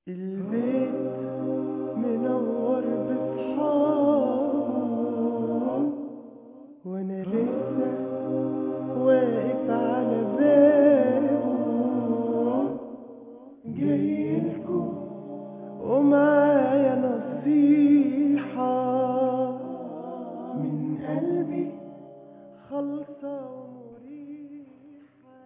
البيت منور بصحابه وانا لسه واقف على بابه جايلكوا ومعايا نصيحة من قلبي خالصة ومريحة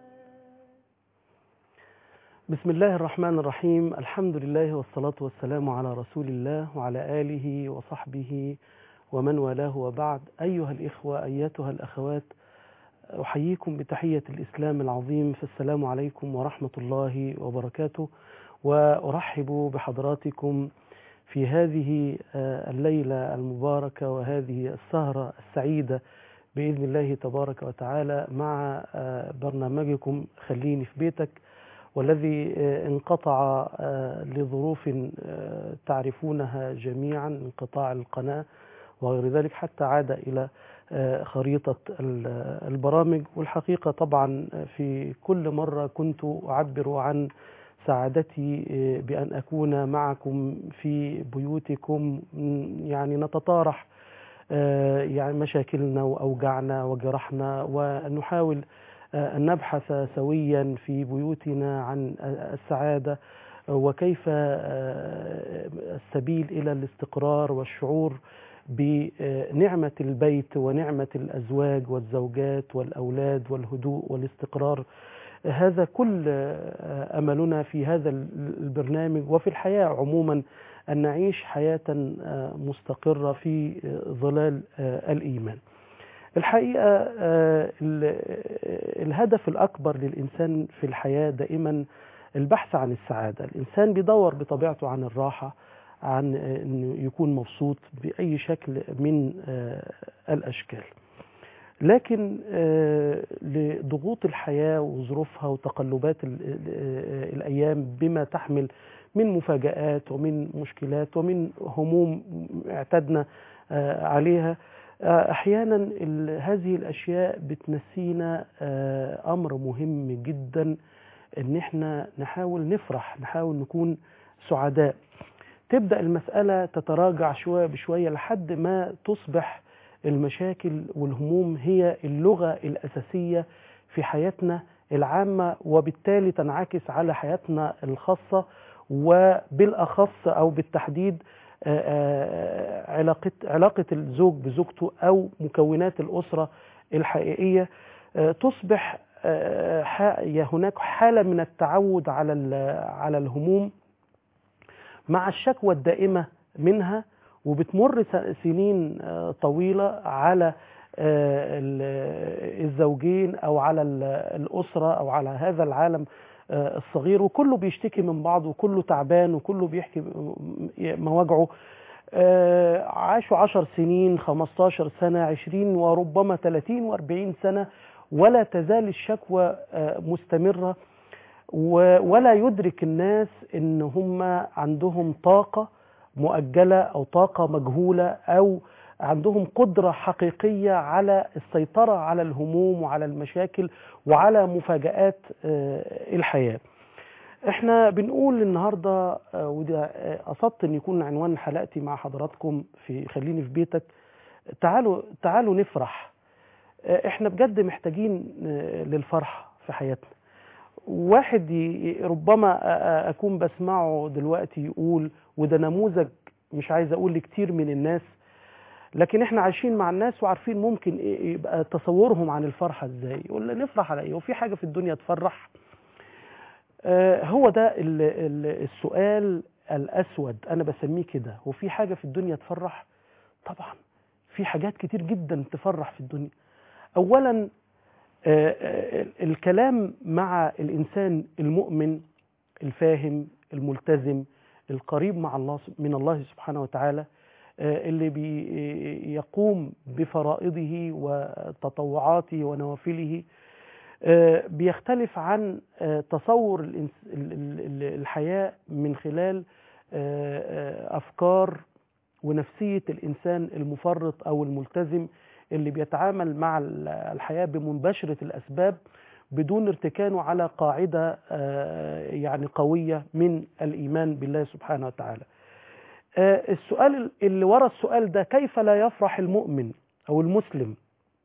بسم الله الرحمن الرحيم الحمد لله والصلاة والسلام على رسول الله وعلى آله وصحبه ومن والاه وبعد أيها الإخوة أيتها الأخوات أحييكم بتحية الإسلام العظيم فالسلام عليكم ورحمة الله وبركاته وأرحب بحضراتكم في هذه آه، الليلة المباركة وهذه السهرة السعيدة بإذن الله تبارك وتعالى مع آه، برنامجكم خليني في بيتك والذي آه، انقطع آه، لظروف آه، تعرفونها جميعا انقطاع القناة وغير ذلك حتى عاد إلى آه، خريطة ال- البرامج والحقيقة طبعا في كل مرة كنت أعبر عن سعادتي آه، بأن أكون معكم في بيوتكم م، يعني نتطارح آه، يعني مشاكلنا وأوجاعنا وجرحنا ونحاول آه، أن نبحث سويا في بيوتنا عن السعادة وكيف آه، السبيل إلى الاستقرار والشعور بنعمة البيت ونعمة الأزواج والزوجات والأولاد والهدوء والاستقرار هذا كل آه، أملنا في هذا البرنامج وفي الحياة عموما أن نعيش حياة آه، مستقرة في آه، ظلال آه، الإيمان الحقيقة آه، ال- الهدف الأكبر للإنسان في الحياة دائما البحث عن السعادة الإنسان بيدور بطبيعته عن الراحة عن آه، أنه يكون مبسوط بأي شكل من آه، الأشكال لكن آه، لضغوط الحياة وظروفها وتقلبات ال- ال- آه، الأيام بما تحمل من مفاجآت ومن مشكلات ومن هموم اعتدنا آه، عليها آه، أحيانا ال- هذه الأشياء بتنسينا آه، أمر مهم جدا إن إحنا نحاول نفرح نحاول نكون سعداء تبدأ المسألة تتراجع شوية بشوية لحد ما تصبح المشاكل والهموم هي اللغة الأساسية في حياتنا العامة وبالتالي تنعكس على حياتنا الخاصة وبالأخص أو بالتحديد آه، آه، علاقة علاقة الزوج بزوجته أو مكونات الأسرة الحقيقية آه، تصبح آه، ح- هناك حالة من التعود على ال- على الهموم مع الشكوى الدائمة منها وبتمر س- سنين آه، طويلة على آه، ال- الزوجين أو على ال- الأسرة أو على هذا العالم آه، الصغير وكله بيشتكي من بعض وكله تعبان وكله بيحكي مواجعه آه، عاشوا عشر سنين 15 سنة 20 وربما 30 و40 سنة ولا تزال الشكوى آه، مستمرة و- ولا يدرك الناس ان هم عندهم طاقة مؤجلة او طاقة مجهولة او عندهم قدرة حقيقية على السيطرة على الهموم وعلى المشاكل وعلى مفاجآت آه، الحياة احنا بنقول النهاردة آه، وده آه، قصدت ان يكون عنوان حلقتي مع حضراتكم في خليني في بيتك تعالوا تعالوا نفرح آه، احنا بجد محتاجين آه، للفرحة في حياتنا واحد ي- ربما أ- أ- اكون بسمعه دلوقتي يقول وده نموذج مش عايز اقول لكتير من الناس لكن احنا عايشين مع الناس وعارفين ممكن إيه- يبقى تصورهم عن الفرحه ازاي يقول لي نفرح على ايه وفي حاجه في الدنيا تفرح آه هو ده ال- ال- السؤال الاسود انا بسميه كده هو في حاجه في الدنيا تفرح طبعا في حاجات كتير جدا تفرح في الدنيا اولا آه، آه، الكلام مع الإنسان المؤمن الفاهم الملتزم القريب مع الله من الله سبحانه وتعالى آه، اللي بيقوم بفرائضه وتطوعاته ونوافله آه، بيختلف عن آه، تصور الإنس- ال- ال- ال- الحياة من خلال آه، آه، أفكار ونفسية الإنسان المفرط أو الملتزم اللي بيتعامل مع ال- الحياة بمباشرة الأسباب بدون ارتكانه على قاعدة آه، يعني قوية من الإيمان بالله سبحانه وتعالى آه، السؤال اللي ورا السؤال ده كيف لا يفرح المؤمن أو المسلم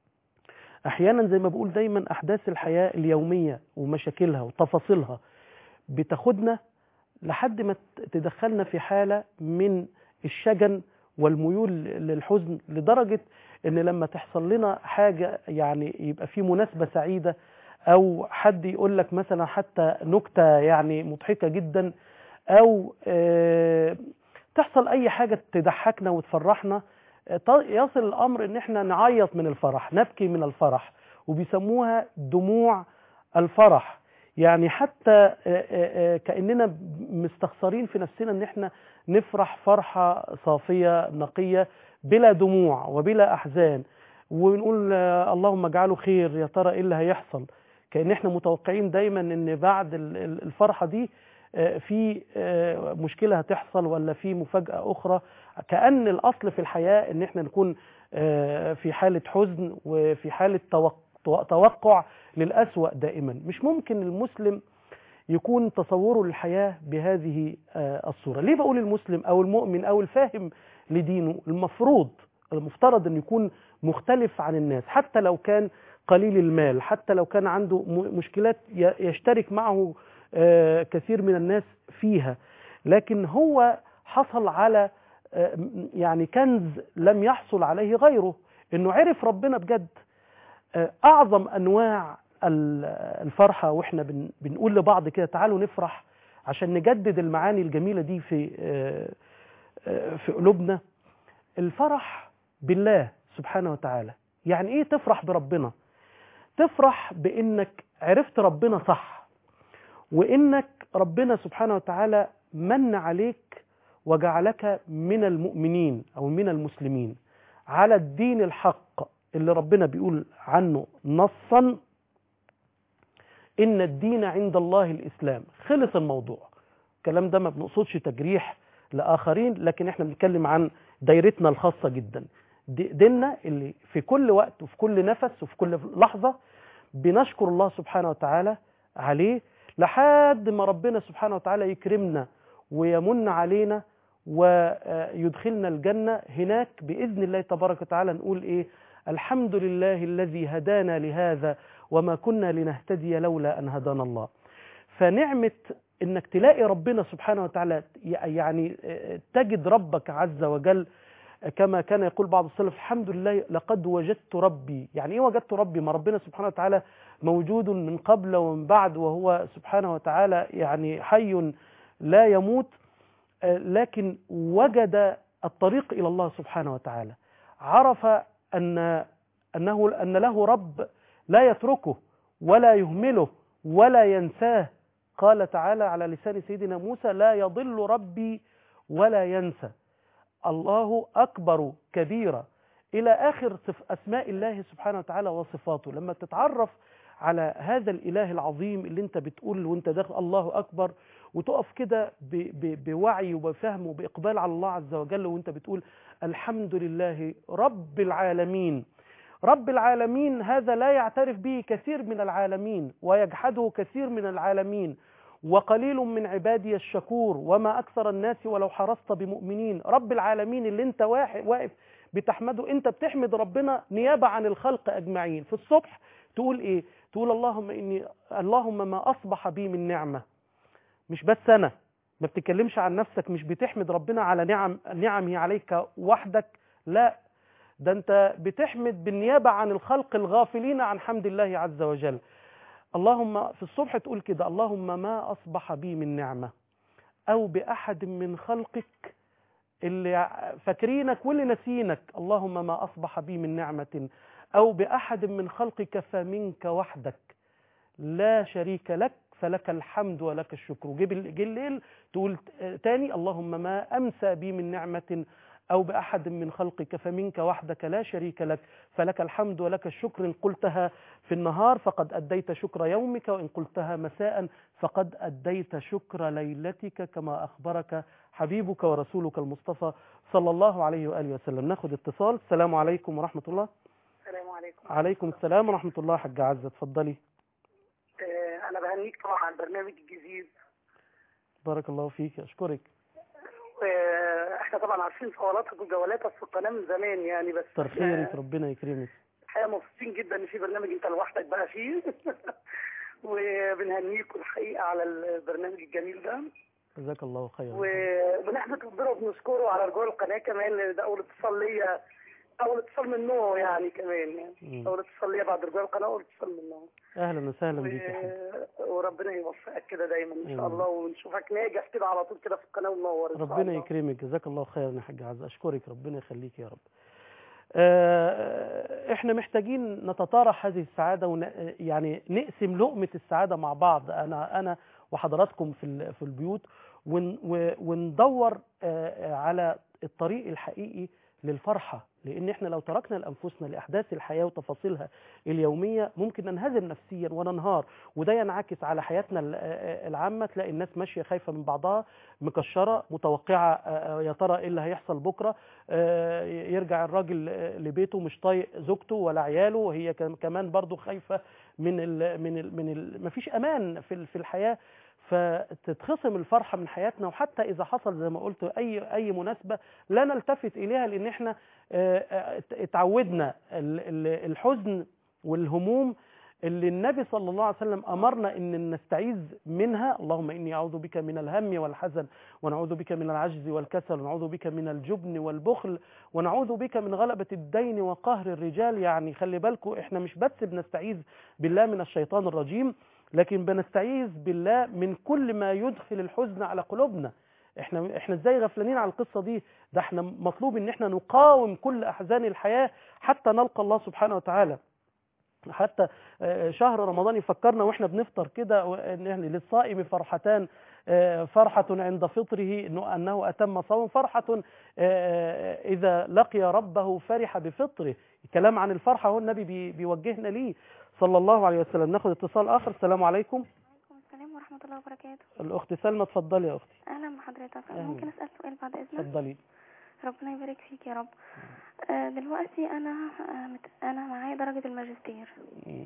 أحيانا زي ما بقول دايما أحداث الحياة اليومية ومشاكلها وتفاصيلها بتاخدنا لحد ما تدخلنا في حالة من الشجن والميول للحزن لدرجة ان لما تحصل لنا حاجة يعني يبقى في مناسبة سعيدة او حد يقول لك مثلا حتى نكتة يعني مضحكة جدا او آه، تحصل اي حاجة تضحكنا وتفرحنا آه، ط- يصل الامر ان احنا نعيط من الفرح نبكي من الفرح وبيسموها دموع الفرح يعني حتى آه، آه، آه، كاننا مستخسرين في نفسنا ان احنا نفرح فرحه صافيه نقيه بلا دموع وبلا احزان ونقول آه، اللهم اجعله خير يا ترى ايه اللي هيحصل كان احنا متوقعين دايما ان بعد ال- ال- الفرحه دي آه، في آه، مشكله هتحصل ولا في مفاجاه اخرى كان الاصل في الحياه ان احنا نكون آه، في حاله حزن وفي حاله توق- توقع للأسوأ دائما مش ممكن المسلم يكون تصوره للحياة بهذه آه، الصورة ليه بقول المسلم أو المؤمن أو الفاهم لدينه المفروض المفترض أن يكون مختلف عن الناس حتى لو كان قليل المال حتى لو كان عنده م- مشكلات ي- يشترك معه آه، كثير من الناس فيها لكن هو حصل على آه، م- يعني كنز لم يحصل عليه غيره انه عرف ربنا بجد آه، اعظم انواع ال- الفرحه واحنا بن- بنقول لبعض كده تعالوا نفرح عشان نجدد المعاني الجميله دي في آه، آه، في قلوبنا الفرح بالله سبحانه وتعالى يعني ايه تفرح بربنا تفرح بانك عرفت ربنا صح وانك ربنا سبحانه وتعالى من عليك وجعلك من المؤمنين او من المسلمين على الدين الحق اللي ربنا بيقول عنه نصا ان الدين عند الله الاسلام خلص الموضوع الكلام ده ما بنقصدش تجريح لاخرين لكن احنا بنتكلم عن دايرتنا الخاصه جدا دي- ديننا اللي في كل وقت وفي كل نفس وفي كل لحظه بنشكر الله سبحانه وتعالى عليه لحد ما ربنا سبحانه وتعالى يكرمنا ويمن علينا ويدخلنا الجنة هناك بإذن الله تبارك وتعالى نقول إيه الحمد لله الذي هدانا لهذا وما كنا لنهتدي لولا أن هدانا الله فنعمة انك تلاقي ربنا سبحانه وتعالى يعني تجد ربك عز وجل كما كان يقول بعض السلف الحمد لله لقد وجدت ربي يعني ايه وجدت ربي ما ربنا سبحانه وتعالى موجود من قبل ومن بعد وهو سبحانه وتعالى يعني حي لا يموت لكن وجد الطريق الى الله سبحانه وتعالى عرف ان انه ان له رب لا يتركه ولا يهمله ولا ينساه قال تعالى على لسان سيدنا موسى لا يضل ربي ولا ينسى الله أكبر كبيرا إلى آخر أسماء الله سبحانه وتعالى وصفاته لما تتعرف على هذا الإله العظيم اللي انت بتقول وانت داخل الله أكبر وتقف كده بوعي وبفهم وبإقبال على الله عز وجل وانت بتقول الحمد لله رب العالمين رب العالمين هذا لا يعترف به كثير من العالمين ويجحده كثير من العالمين وقليل من عبادي الشكور وما أكثر الناس ولو حرصت بمؤمنين رب العالمين اللي انت واقف بتحمده انت بتحمد ربنا نيابة عن الخلق أجمعين في الصبح تقول ايه تقول اللهم إني اللهم ما أصبح بي من نعمة مش بس أنا ما بتتكلمش عن نفسك مش بتحمد ربنا على نعم نعمه عليك وحدك لا ده انت بتحمد بالنيابة عن الخلق الغافلين عن حمد الله عز وجل اللهم في الصبح تقول كده اللهم ما أصبح بي من نعمة أو بأحد من خلقك اللي فاكرينك واللي نسينك اللهم ما أصبح بي من نعمة أو بأحد من خلقك فمنك وحدك لا شريك لك فلك الحمد ولك الشكر جيب الليل تقول تاني اللهم ما أمسى بي من نعمة أو بأحد من خلقك فمنك وحدك لا شريك لك فلك الحمد ولك الشكر إن قلتها في النهار فقد أديت شكر يومك وإن قلتها مساء فقد أديت شكر ليلتك كما أخبرك حبيبك ورسولك المصطفى صلى الله عليه وآله وسلم ناخد اتصال السلام عليكم ورحمة الله السلام عليكم عليكم السلام ورحمة الله حاجة عزة اتفضلي بهنيك طبعا على البرنامج الجديد بارك الله فيك اشكرك واحنا طبعا عارفين صولاتك وجولاتك في القناه من زمان يعني بس كتر خيرك ربنا يكرمك الحقيقه مبسوطين جدا ان في برنامج انت لوحدك بقى فيه وبنهنيكم الحقيقه على البرنامج الجميل ده جزاك الله خيرا وبنحمد ربنا وبنشكره على رجوع القناه كمان لأن ده اول اتصال ليا اول اتصال من نوعه يعني كمان يعني مم. اول اتصال ليا بعد رجوع القناه اول اتصال من نوعه اهلا وسهلا بيك يا حبيبي و- وربنا يوفقك كده دايما ان شاء آمين. الله ونشوفك ناجح كده على طول كده في القناه ومنور إن شاء ربنا الله. يكرمك جزاك الله خيرا يا حاج عز اشكرك ربنا يخليك يا رب آه، احنا محتاجين نتطارح هذه السعاده ون... يعني نقسم لقمه السعاده مع بعض انا انا وحضراتكم في ال- في البيوت ون... و- وندور آه، على الطريق الحقيقي للفرحه لان احنا لو تركنا لانفسنا لاحداث الحياه وتفاصيلها اليوميه ممكن ننهزم نفسيا وننهار وده ينعكس على حياتنا ال- آه، العامه تلاقي الناس ماشيه خايفه من بعضها مكشره متوقعه آه، يا ترى ايه اللي هيحصل بكره آه، يرجع الراجل آه، لبيته مش طايق زوجته ولا عياله وهي كم- كمان برضو خايفه من ال من ال من ال مفيش امان في ال- في الحياه فتتخصم الفرحه من حياتنا وحتى اذا حصل زي ما قلت اي اي مناسبه لا نلتفت اليها لان احنا آه، آه، ات- اتعودنا ال- ال- الحزن والهموم اللي النبي صلى الله عليه وسلم امرنا ان نستعيذ منها اللهم اني اعوذ بك من الهم والحزن ونعوذ بك من العجز والكسل ونعوذ بك من الجبن والبخل ونعوذ بك من غلبة الدين وقهر الرجال يعني خلي بالكم احنا مش بس بنستعيذ بالله من الشيطان الرجيم لكن بنستعيذ بالله من كل ما يدخل الحزن على قلوبنا احنا احنا ازاي غفلانين على القصه دي ده احنا مطلوب ان احنا نقاوم كل احزان الحياه حتى نلقى الله سبحانه وتعالى حتى آه، شهر رمضان يفكرنا واحنا بنفطر كده و- ان يعني للصائم فرحتان آه، فرحة عند فطره إنه أنه أتم صوم فرحة آه، إذا لقي ربه فرح بفطره كلام عن الفرحة هو النبي بي- بيوجهنا ليه صلى الله عليه وسلم ناخد اتصال آخر السلام عليكم وعليكم السلام ورحمة الله وبركاته الأخت سلمى اتفضلي يا أختي أهلا بحضرتك أهلا. ممكن أسأل سؤال بعد إذنك اتفضلي ربنا يبارك فيك يا رب آه، دلوقتي أنا آه، مت- أنا معايا درجة الماجستير مم.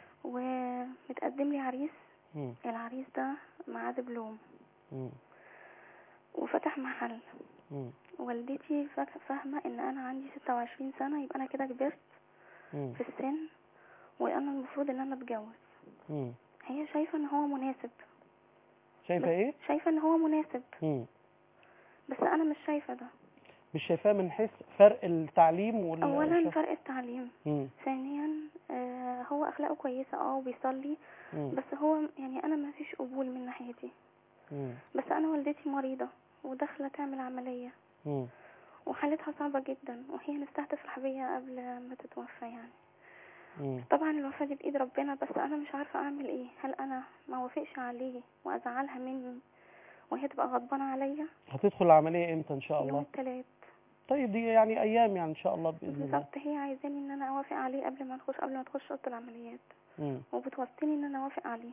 ومتقدم لي عريس مم. العريس ده معاه دبلوم مم. وفتح محل مم. والدتي فاك- فاهمة إن أنا عندي ستة وعشرين سنة يبقى أنا كده كبرت مم. في السن وأنا المفروض إن أنا أتجوز مم. هي شايفة إن هو مناسب شايفة إيه؟ شايفة إن هو مناسب مم. بس أنا مش شايفة ده مش شايفاه من حيث فرق التعليم وال أولا فرق التعليم مم. ثانيا آه هو اخلاقه كويسه اه وبيصلي مم. بس هو يعني انا ما فيش قبول من ناحيتي مم. بس انا والدتي مريضه وداخله تعمل عمليه مم. وحالتها صعبه جدا وهي نفسها تفرح بيا قبل ما تتوفى يعني مم. طبعا الوفاه دي بايد ربنا بس انا مش عارفه اعمل ايه هل انا ما وافقش عليه وازعلها مني وهي تبقى غضبانه عليا هتدخل العملية امتى ان شاء يوم الله الثلاث طيب دي يعني ايام يعني ان شاء الله باذن الله بالظبط هي عايزاني ان انا اوافق عليه قبل ما نخش قبل ما تخش اوضه العمليات مم. وبتوصيني ان انا اوافق عليه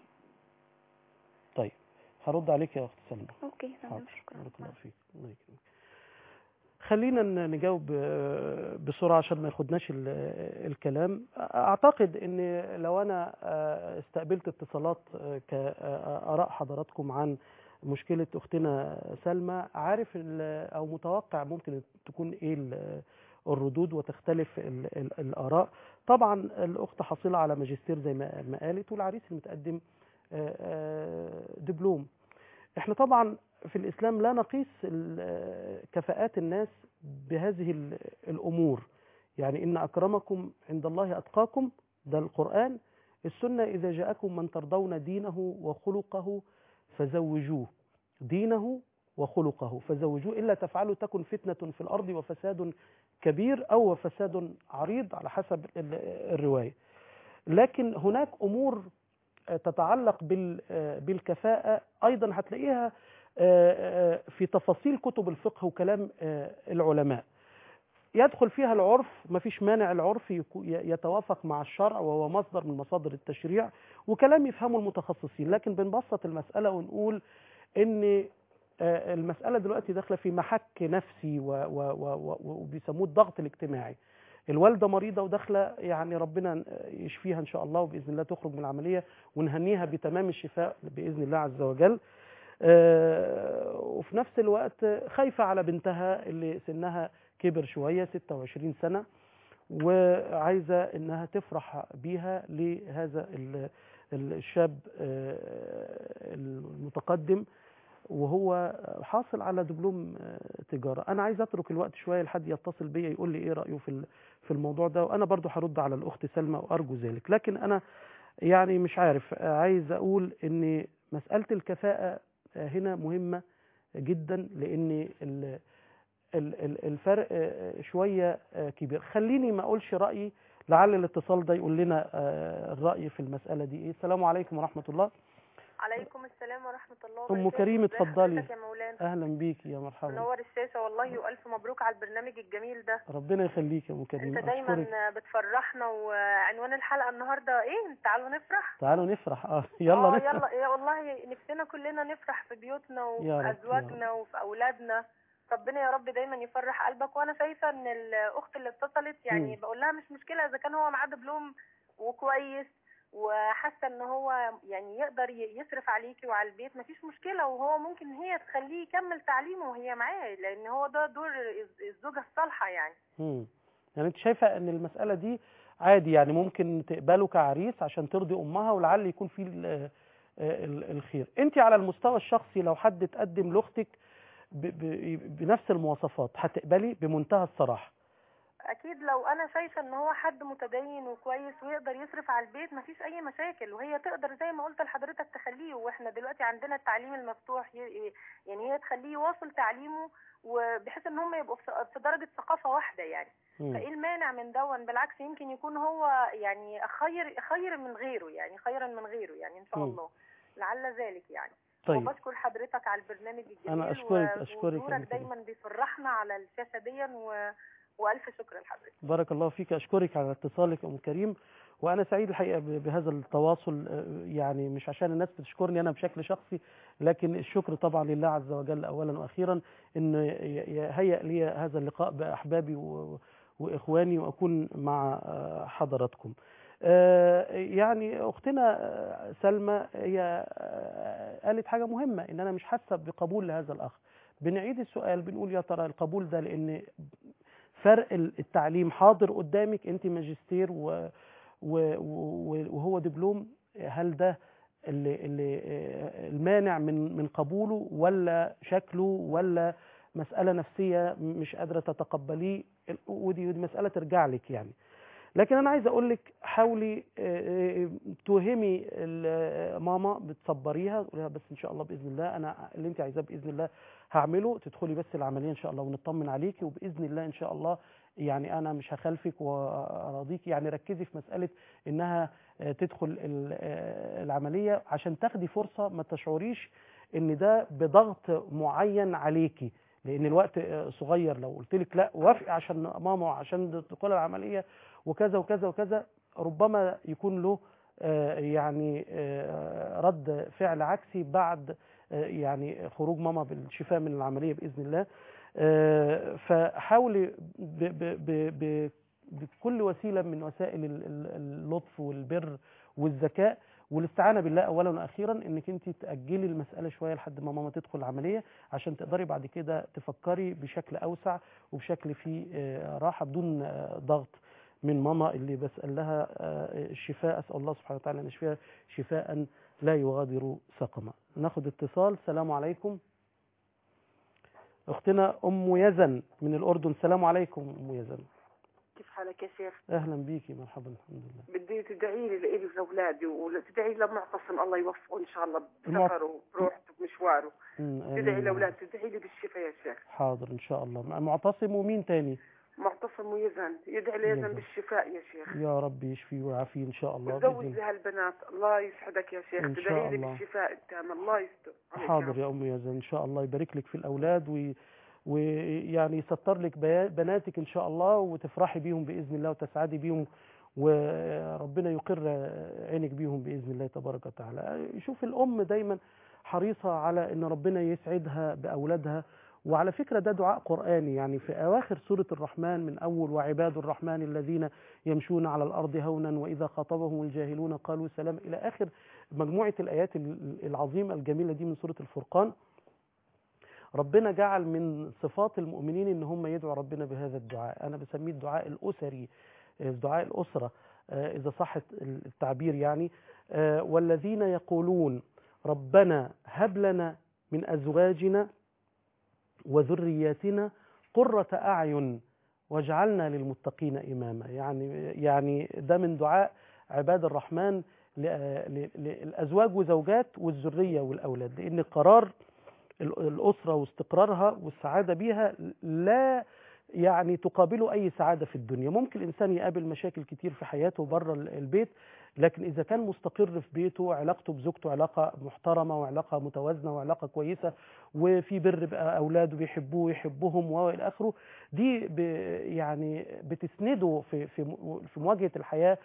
طيب هرد عليك يا اخت سلمى اوكي تمام حاضر شكرا بارك الله فيك الله يكرمك خلينا ن- نجاوب آه، بسرعة عشان ما ياخدناش ال- الكلام أعتقد أن لو أنا آه، استقبلت اتصالات آه، كآراء حضراتكم عن مشكلة أختنا سلمى عارف ال- أو متوقع ممكن تكون إيه ال- الردود وتختلف ال- ال- الآراء طبعا الأخت حاصلة على ماجستير زي ما ما قالت والعريس المتقدم آه، آه، دبلوم احنا طبعا في الإسلام لا نقيس ال- كفاءات الناس بهذه ال- الأمور يعني إن أكرمكم عند الله أتقاكم ده القرآن السنة إذا جاءكم من ترضون دينه وخلقه فزوجوه دينه وخلقه فزوجوه إلا تفعلوا تكن فتنة في الأرض وفساد كبير أو فساد عريض على حسب ال- الرواية لكن هناك أمور تتعلق بال- بالكفاءة أيضا هتلاقيها في تفاصيل كتب الفقه وكلام العلماء يدخل فيها العرف ما فيش مانع العرف يكو- يتوافق مع الشرع وهو مصدر من مصادر التشريع وكلام يفهمه المتخصصين لكن بنبسط المسألة ونقول ان آه، المسألة دلوقتي داخلة في محك نفسي و- و- و- و- وبيسموه الضغط الاجتماعي الوالده مريضه وداخله يعني ربنا يشفيها ان شاء الله وباذن الله تخرج من العمليه ونهنيها بتمام الشفاء باذن الله عز وجل آه، وفي نفس الوقت خايفه على بنتها اللي سنها كبر شويه 26 سنه وعايزه انها تفرح بيها لهذا ال- ال- الشاب آه، المتقدم وهو حاصل على دبلوم آه، تجاره انا عايز اترك الوقت شويه لحد يتصل بيا يقول لي ايه رايه في ال- في الموضوع ده وانا برضو هرد على الاخت سلمى وارجو ذلك لكن انا يعني مش عارف آه، عايز اقول ان مساله الكفاءه آه، هنا مهمه جدا لان ال- ال- ال- الفرق آه، شويه آه، كبير خليني ما اقولش رايي لعل الاتصال ده يقول لنا آه، الراي في المساله دي ايه السلام عليكم ورحمه الله عليكم السلام ورحمة الله أم وبركاته كريم ازي اتفضلي. حضرتك يا مولانا اهلا بيكي يا مرحبا منور الشاشة والله وألف مبروك على البرنامج الجميل ده ربنا يخليك يا ام كريم انت دايما اشكرك بتفرحنا وعنوان الحلقة النهاردة ايه تعالوا نفرح تعالوا نفرح اه يلا آه، نفرح يلا يا والله نفسنا كلنا نفرح في بيوتنا يا وفي رب، يا أزواجنا وفي أولادنا ربنا يا رب دايما يفرح قلبك وانا شايفه ان الاخت اللي اتصلت يعني مم. بقول لها مش مشكله اذا كان هو معاه دبلوم وكويس وحاسه ان هو يعني يقدر ي- يصرف عليكي وعلى البيت مفيش مشكله وهو ممكن هي تخليه يكمل تعليمه وهي معاه لان هو ده دور الز- الزوجه الصالحه يعني مم. يعني انت شايفه ان المساله دي عادي يعني ممكن تقبله كعريس عشان ترضي امها ولعل يكون فيه ال- ال- الخير انت على المستوى الشخصي لو حد تقدم لاختك ب- ب- بنفس المواصفات هتقبلي بمنتهى الصراحه اكيد لو انا شايفه ان هو حد متدين وكويس ويقدر يصرف على البيت مفيش اي مشاكل وهي تقدر زي ما قلت لحضرتك تخليه واحنا دلوقتي عندنا التعليم المفتوح ي- يعني هي تخليه يواصل تعليمه وبحيث ان هم يبقوا في في درجه ثقافه واحده يعني مم. فايه المانع من دون بالعكس يمكن يكون هو يعني خير خير من غيره يعني خيرا من غيره يعني ان شاء مم. الله لعل ذلك يعني طيب وبشكر حضرتك على البرنامج الجميل أنا أشكرك- و- أشكرك يا وحضورك أم كريم. دايما بيفرحنا على الشاشه دي و... والف شكر لحضرتك بارك الله فيك اشكرك على اتصالك ام كريم وانا سعيد الحقيقه ب- بهذا التواصل آه، يعني مش عشان الناس بتشكرني انا بشكل شخصي لكن الشكر طبعا لله عز وجل اولا واخيرا ان ي- يهيئ لي هذا اللقاء باحبابي و- واخواني واكون مع آه، حضراتكم آه، يعني اختنا آه، سلمى هي آه، قالت حاجه مهمه ان انا مش حاسه بقبول لهذا الاخ بنعيد السؤال بنقول يا ترى القبول ده لان فرق ال- التعليم حاضر قدامك انت ماجستير و و- و- وهو دبلوم هل ده اللي اللي آه، المانع من من قبوله ولا شكله ولا مسألة نفسية مش قادرة تتقبليه ال- ودي ودي مسألة ترجع لك يعني لكن انا عايز اقول لك حاولي آه، آه، توهمي ال- ماما بتصبريها تقولي لها بس ان شاء الله باذن الله انا اللي انت عايزاه باذن الله هعمله تدخلي بس العمليه ان شاء الله ونطمن عليكي وباذن الله ان شاء الله يعني انا مش هخالفك واراضيكي يعني ركزي في مساله انها آه، تدخل ال- آه، العمليه عشان تاخدي فرصه ما تشعريش ان ده بضغط معين عليكي لان الوقت آه، صغير لو قلت لك لا وافقي عشان ماما عشان تدخل العمليه وكذا وكذا وكذا ربما يكون له آه، يعني آه، رد فعل عكسي بعد آه، يعني خروج ماما بالشفاء من العمليه باذن الله آه، فحاولي ب- ب- ب- ب- بكل وسيله من وسائل ال- ال- اللطف والبر والذكاء والاستعانه بالله اولا واخيرا انك انت تاجلي المساله شويه لحد ما ماما تدخل العمليه عشان تقدري بعد كده تفكري بشكل اوسع وبشكل فيه آه، راحه بدون آه، ضغط من ماما اللي بسال لها آه، الشفاء اسال الله سبحانه وتعالى ان يشفيها شفاء لا يغادر سقما ناخد اتصال السلام عليكم اختنا ام يزن من الاردن السلام عليكم ام يزن كيف حالك يا شيخ؟ اهلا بيكي مرحبا الحمد لله بدي تدعي لي لإلي ولأولادي وتدعي لي لمعتصم الله يوفقه إن شاء الله المعت- بسفره بروحته بمشواره مم، تدعي آمين. لأولاد تدعي لي بالشفاء يا شيخ حاضر ان شاء الله مع- معتصم ومين تاني معتصم ويزن يدعي لي يزن. يزن بالشفاء يا شيخ يا رب يشفيه ويعافيه ان شاء الله وتزوج بإذن لها البنات الله يسعدك يا شيخ إن شاء تدعي لي الله. بالشفاء التام الله يستر عليك يا حاضر رب. يا ام يزن ان شاء الله يبارك لك في الاولاد وي ويعني يستر لك بيا- بناتك ان شاء الله وتفرحي بيهم باذن الله وتسعدي بيهم وربنا يقر عينك بيهم باذن الله تبارك وتعالى شوف الام دايما حريصه على ان ربنا يسعدها باولادها وعلى فكرة ده دعاء قرآني يعني في أواخر سورة الرحمن من أول وعباد الرحمن الذين يمشون على الأرض هونا وإذا خاطبهم الجاهلون قالوا سلام إلى آخر مجموعة الآيات ال- العظيمة الجميلة دي من سورة الفرقان ربنا جعل من صفات المؤمنين ان هم يدعوا ربنا بهذا الدعاء انا بسميه الدعاء الاسري آه، دعاء الاسره آه، اذا صح التعبير يعني آه، والذين يقولون ربنا هب لنا من ازواجنا وذرياتنا قرة اعين واجعلنا للمتقين اماما يعني يعني ده من دعاء عباد الرحمن ل- ل- للازواج وزوجات والذريه والاولاد لان قرار ال- الأسرة واستقرارها والسعادة بيها لا يعني تقابله أي سعادة في الدنيا ممكن الإنسان يقابل مشاكل كتير في حياته بره ال- البيت لكن إذا كان مستقر في بيته علاقته بزوجته علاقة محترمة وعلاقة متوازنة وعلاقة كويسة وفي بر بقى أولاده بيحبوه ويحبهم وإلى آخره دي ب يعني بتسنده في في م- في مواجهة الحياة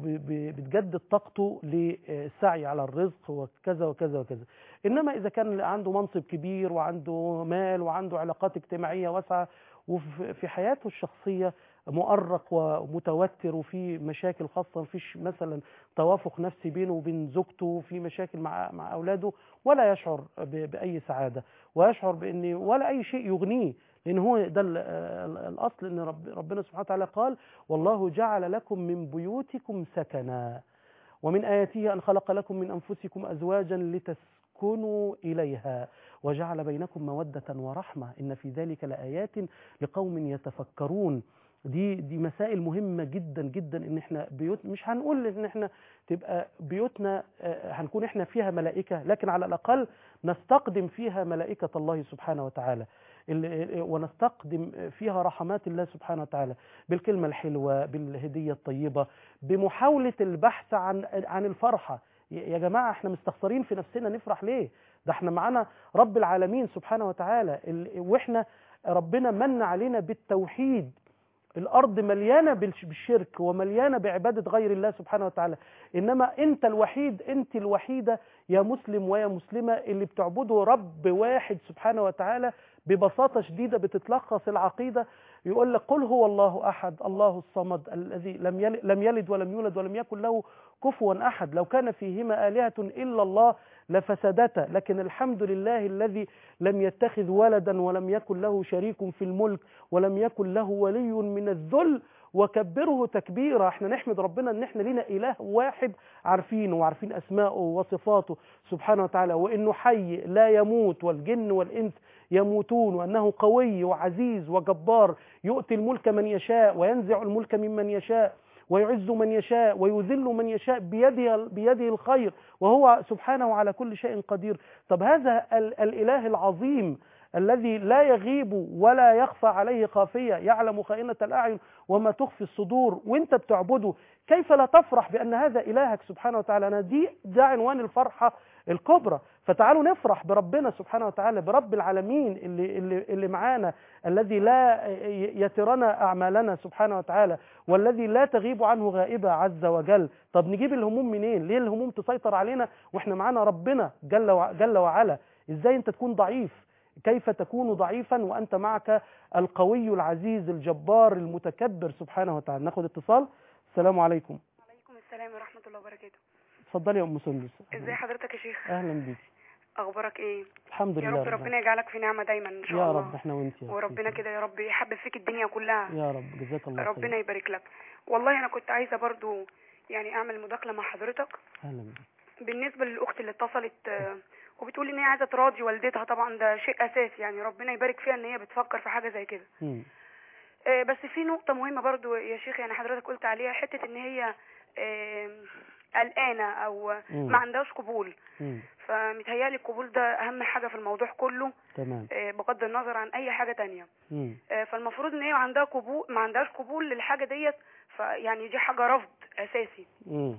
وبتجدد طاقته للسعي على الرزق وكذا وكذا وكذا انما اذا كان عنده منصب كبير وعنده مال وعنده علاقات اجتماعيه واسعه وفي في حياته الشخصيه مؤرق ومتوتر وفي مشاكل خاصه مفيش مثلا توافق نفسي بينه وبين زوجته وفي مشاكل مع مع اولاده ولا يشعر ب- باي سعاده ويشعر بان ولا اي شيء يغنيه لان هو ده ال- ال- الاصل ان رب ربنا سبحانه وتعالى قال والله جعل لكم من بيوتكم سكنا ومن آياته أن خلق لكم من أنفسكم أزواجا لتسكنوا إليها وجعل بينكم مودة ورحمة إن في ذلك لآيات لقوم يتفكرون دي دي مسائل مهمة جدا جدا ان احنا بيوت مش هنقول ان احنا تبقى بيوتنا آه، هنكون احنا فيها ملائكة لكن على الأقل نستقدم فيها ملائكة الله سبحانه وتعالى ال- ونستقدم فيها رحمات الله سبحانه وتعالى بالكلمة الحلوة بالهدية الطيبة بمحاولة البحث عن عن الفرحة يا جماعة احنا مستخسرين في نفسنا نفرح ليه ده احنا معانا رب العالمين سبحانه وتعالى ال- واحنا ربنا من علينا بالتوحيد الارض مليانه بالش- بالشرك ومليانه بعباده غير الله سبحانه وتعالى انما انت الوحيد انت الوحيده يا مسلم ويا مسلمه اللي بتعبدوا رب واحد سبحانه وتعالى ببساطه شديده بتتلخص العقيده يقول لك قل هو الله احد الله الصمد الذي لم يلد, لم يلد ولم يولد ولم يكن له كفوا احد لو كان فيهما الهه الا الله لفسدتا لكن الحمد لله الذي لم يتخذ ولدا ولم يكن له شريك في الملك ولم يكن له ولي من الذل وكبره تكبيرا احنا نحمد ربنا ان احنا لينا اله واحد عارفينه وعارفين اسماءه وصفاته سبحانه وتعالى وانه حي لا يموت والجن والانس يموتون وانه قوي وعزيز وجبار يؤتي الملك من يشاء وينزع الملك ممن يشاء ويعز من يشاء ويذل من يشاء بيده بيده الخير وهو سبحانه على كل شيء قدير طب هذا ال- الاله العظيم الذي لا يغيب ولا يخفى عليه خافية يعلم خائنة الأعين وما تخفي الصدور وانت بتعبده كيف لا تفرح بأن هذا إلهك سبحانه وتعالى أنا دي ده عنوان الفرحة الكبرى فتعالوا نفرح بربنا سبحانه وتعالى برب العالمين اللي, اللي, اللي معانا الذي لا يترنا أعمالنا سبحانه وتعالى والذي لا تغيب عنه غائبة عز وجل طب نجيب الهموم منين ليه الهموم تسيطر علينا واحنا معانا ربنا جل, وع- جل وعلا ازاي انت تكون ضعيف كيف تكون ضعيفا وانت معك القوي العزيز الجبار المتكبر سبحانه وتعالى ناخد اتصال السلام عليكم وعليكم السلام ورحمة الله وبركاته اتفضلي يا ام سندس ازي حضرتك يا شيخ اهلا بيك اخبارك ايه الحمد يا لله رب ربنا يجعلك في نعمة دايما ان شاء يا الله رب احنا وانت يا وربنا سيدي. كده يا رب يحبب فيك الدنيا كلها يا رب جزاك الله ربنا خير يبارك لك والله انا كنت عايزة برضو يعني اعمل مداخلة مع حضرتك اهلا بيك بالنسبة للاخت اللي اتصلت آه، وبتقول ان هي عايزة تراضي والدتها طبعا ده شيء اساسي يعني ربنا يبارك فيها ان هي بتفكر في حاجة زي كده مم. آه، بس في نقطة مهمة برضو يا شيخ يعني حضرتك قلت عليها حتة ان هي آه، قلقانة او مم. ما عندهاش قبول مم. فمتهيألي القبول ده اهم حاجة في الموضوع كله تمام آه، بغض النظر عن اي حاجة تانية مم. آه، فالمفروض ان هي عندها قبول ما عندهاش قبول للحاجة ديت فيعني دي حاجة رفض اساسي مم.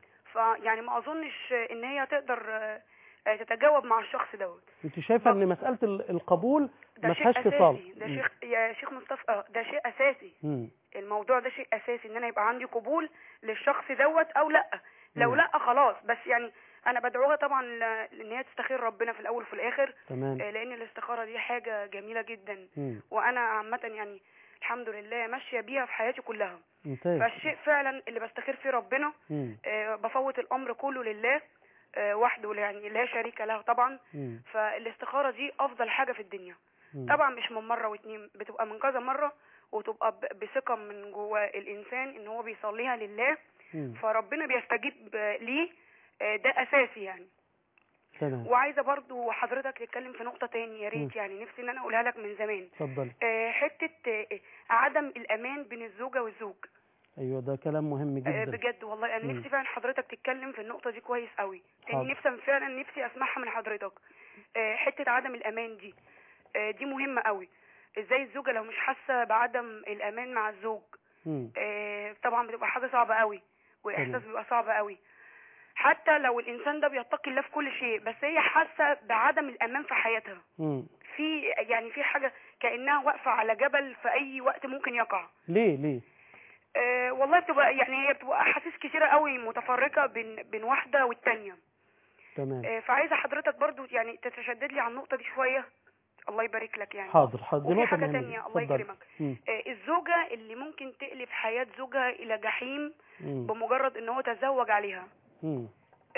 فيعني ما اظنش ان هي تقدر آه، آه، تتجاوب مع الشخص دوت انت شايفه ان مساله ال- القبول ده ما شيء فيهاش فصال اساسي ده شيخ يا شيخ مصطفى آه، ده شيء اساسي مم. الموضوع ده شيء اساسي ان انا يبقى عندي قبول للشخص دوت او لا لو مم. لا خلاص بس يعني انا بدعوها طبعا ل- لان هي تستخير ربنا في الاول وفي الاخر تمام آه، لان الاستخاره دي حاجه جميله جدا مم. وانا عامه يعني الحمد لله ماشيه بيها في حياتي كلها ممتاز فالشيء فعلا اللي بستخير فيه ربنا مم. آه، بفوت الامر كله لله آه، وحده يعني لا شريك له طبعا مم. فالاستخاره دي افضل حاجه في الدنيا مم. طبعا مش من مره واتنين بتبقى من كذا مره وتبقى ب- بثقه من جوه الانسان ان هو بيصليها لله مم. فربنا بيستجيب آه، ليه آه، ده اساسي يعني تمام وعايزه برضو حضرتك تتكلم في نقطه تاني يا مم. ريت يعني نفسي ان انا اقولها لك من زمان اتفضل آه، حته آه، عدم الامان بين الزوجه والزوج ايوه ده كلام مهم آه، جدا بجد والله انا مم. نفسي فعلا حضرتك تتكلم في النقطه دي كويس قوي حاضر. يعني نفسي فعلا نفسي اسمعها من حضرتك آه، حته عدم الامان دي آه، دي مهمه قوي ازاي الزوجه لو مش حاسه بعدم الامان مع الزوج مم. آه، طبعا بتبقى حاجه صعبه قوي واحساس تمام. بيبقى صعب قوي حتى لو الانسان ده بيتقي الله في كل شيء بس هي حاسه بعدم الامان في حياتها مم. في يعني في حاجه كانها واقفه على جبل في اي وقت ممكن يقع ليه ليه أه والله بتبقى يعني هي بتبقى احاسيس كتيره قوي متفرقه بين بين واحده والتانيه تمام أه فعايزه حضرتك برضو يعني تتشدد لي على النقطه دي شويه الله يبارك لك يعني حاضر حاضر دي وفي نقطة حاجه مهمة تانية الله اتفضل. يكرمك مم. أه الزوجه اللي ممكن تقلب حياه زوجها الى جحيم مم. بمجرد ان هو تزوج عليها مم.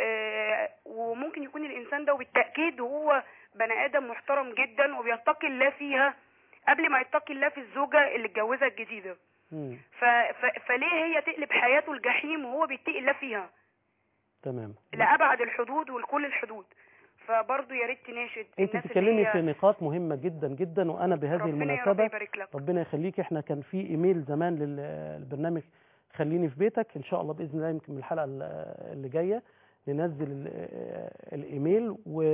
أه وممكن يكون الانسان ده وبالتاكيد هو بني ادم محترم جدا وبيتقي الله فيها قبل ما يتقي الله في الزوجه اللي اتجوزها الجديده مم. ف... ف... فليه هي تقلب حياته الجحيم وهو بيتقي الله فيها تمام لأبعد الحدود ولكل الحدود فبرضه يا ريت تناشد انت الناس بتتكلمي اللي في هي نقاط مهمة جدا جدا وانا بهذه ربنا يا رب المناسبة يبارك لك ربنا يخليك احنا كان في ايميل زمان لل- للبرنامج خليني في بيتك ان شاء الله باذن الله يمكن من الحلقه ال- اللي جايه ننزل ال- الايميل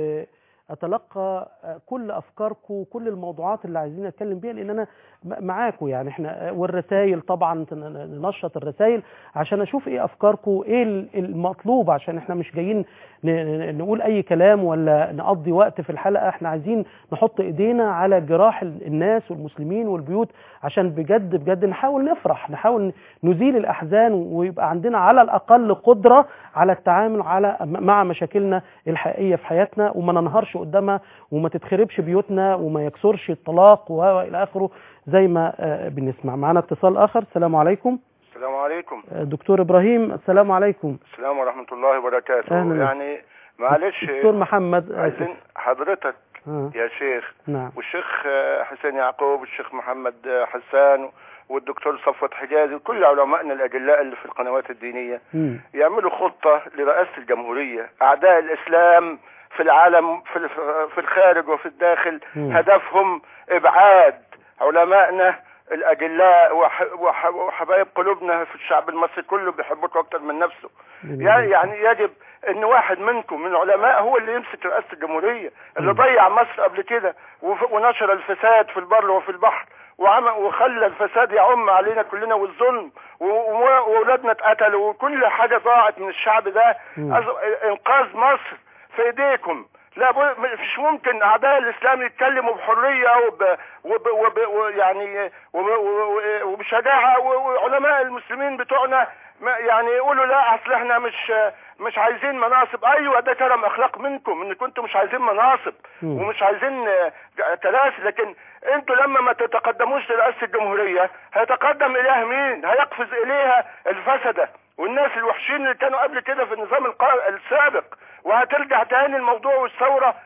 واتلقى كل افكاركم وكل الموضوعات اللي عايزين نتكلم بيها لان انا م- معاكم يعني احنا والرسائل طبعا تن- ننشط الرسائل عشان اشوف ايه افكاركم ايه ال- المطلوب عشان احنا مش جايين ن- ن- نقول اي كلام ولا نقضي وقت في الحلقه احنا عايزين نحط ايدينا على جراح ال- الناس والمسلمين والبيوت عشان بجد بجد نحاول نفرح نحاول نزيل الاحزان ويبقى عندنا على الاقل قدره على التعامل على مع مشاكلنا الحقيقيه في حياتنا وما ننهارش قدامها وما تتخربش بيوتنا وما يكسرش الطلاق والى اخره زي ما آه، بنسمع معانا اتصال اخر السلام عليكم السلام عليكم آه، دكتور ابراهيم السلام عليكم السلام ورحمة الله وبركاته أهلا. يعني معلش دكتور محمد آسف. عايزين حضرتك آه. يا شيخ نعم والشيخ آه، حسين يعقوب والشيخ محمد آه، حسان والدكتور صفوت حجازي وكل علمائنا الأجلاء اللي في القنوات الدينية مم. يعملوا خطة لرئاسة الجمهورية أعداء الإسلام في العالم في الف- في الخارج وفي الداخل مم. هدفهم إبعاد علمائنا الأجلاء وح- وح- وحبايب قلوبنا في الشعب المصري كله بيحبوك أكتر من نفسه يعني يعني يجب ان واحد منكم من العلماء هو اللي يمسك رئاسه الجمهوريه اللي مم. ضيع مصر قبل كده وف- ونشر الفساد في البر وفي البحر وعمل وخلى الفساد يعم علينا كلنا والظلم و- و- واولادنا اتقتلوا وكل حاجه ضاعت من الشعب ده مم. أز- انقاذ مصر في ايديكم لا بو- مش ممكن اعداء الاسلام يتكلموا بحريه وب وب وب ويعني وب وب- وبشجاعه و- وعلماء المسلمين بتوعنا ما يعني يقولوا لا اصل احنا مش مش عايزين مناصب ايوه ده كلام اخلاق منكم ان كنتم مش عايزين مناصب مم. ومش عايزين آه، كراسي لكن انتوا لما ما تتقدموش لرئاسه الجمهوريه هيتقدم اليها مين؟ هيقفز اليها الفسده والناس الوحشين اللي كانوا قبل كده في النظام القا- السابق وهترجع تاني الموضوع والثوره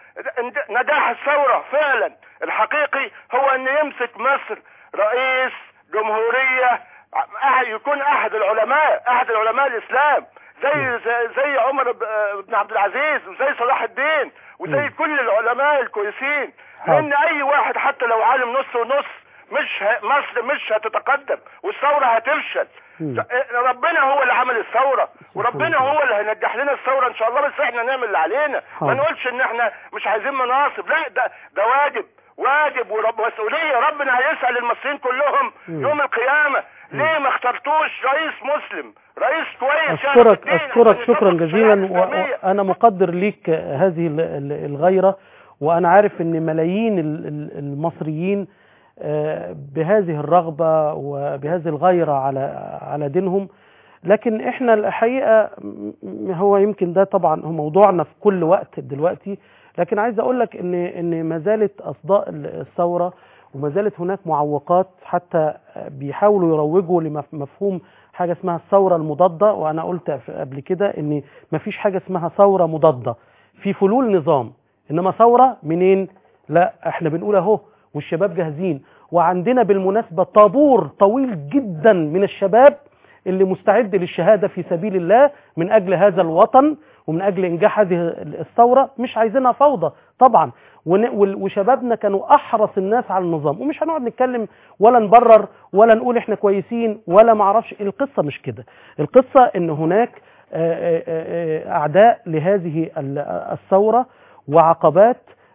نجاح الثوره فعلا الحقيقي هو ان يمسك مصر رئيس جمهوريه أح- يكون احد العلماء احد العلماء الاسلام زي زي, زي عمر ب- بن عبد العزيز وزي صلاح الدين وزي مم. كل العلماء الكويسين حاضر. لان اي واحد حتى لو عالم نص ونص مش ه... مصر مش هتتقدم والثوره هتفشل مم. س- ربنا هو اللي عمل الثوره وربنا هو اللي هينجح لنا الثوره ان شاء الله بس احنا نعمل اللي علينا حاضر. ما نقولش ان احنا مش عايزين مناصب لا ده ده واجب واجب ورب مسؤوليه ربنا هيسال المصريين كلهم مم. يوم القيامه ليه ما اخترتوش رئيس مسلم رئيس كويس يعني أشكرك في الدين أشكرك عشان شكرا يطبق جزيلا الشريعة الإسلامية. وأنا مقدر ليك هذه ال- ال- الغيرة وأنا عارف أن ملايين ال- ال- المصريين آه، بهذه الرغبة وبهذه الغيرة على على دينهم لكن احنا الحقيقه م- م- هو يمكن ده طبعا هو موضوعنا في كل وقت دلوقتي لكن عايز اقول لك ان ان ما زالت اصداء الثوره وما زالت هناك معوقات حتى بيحاولوا يروجوا لمفهوم حاجه اسمها الثوره المضاده وانا قلت قبل كده ان ما فيش حاجه اسمها ثوره مضاده في فلول نظام انما ثوره منين لا احنا بنقول اهو والشباب جاهزين وعندنا بالمناسبه طابور طويل جدا من الشباب اللي مستعد للشهاده في سبيل الله من اجل هذا الوطن ومن اجل انجاح هذه الثوره مش عايزينها فوضى طبعا ون- وال- وشبابنا كانوا احرص الناس على النظام ومش هنقعد نتكلم ولا نبرر ولا نقول احنا كويسين ولا معرفش القصه مش كده القصه ان هناك آه، آه، آه، اعداء لهذه ال- الثوره وعقبات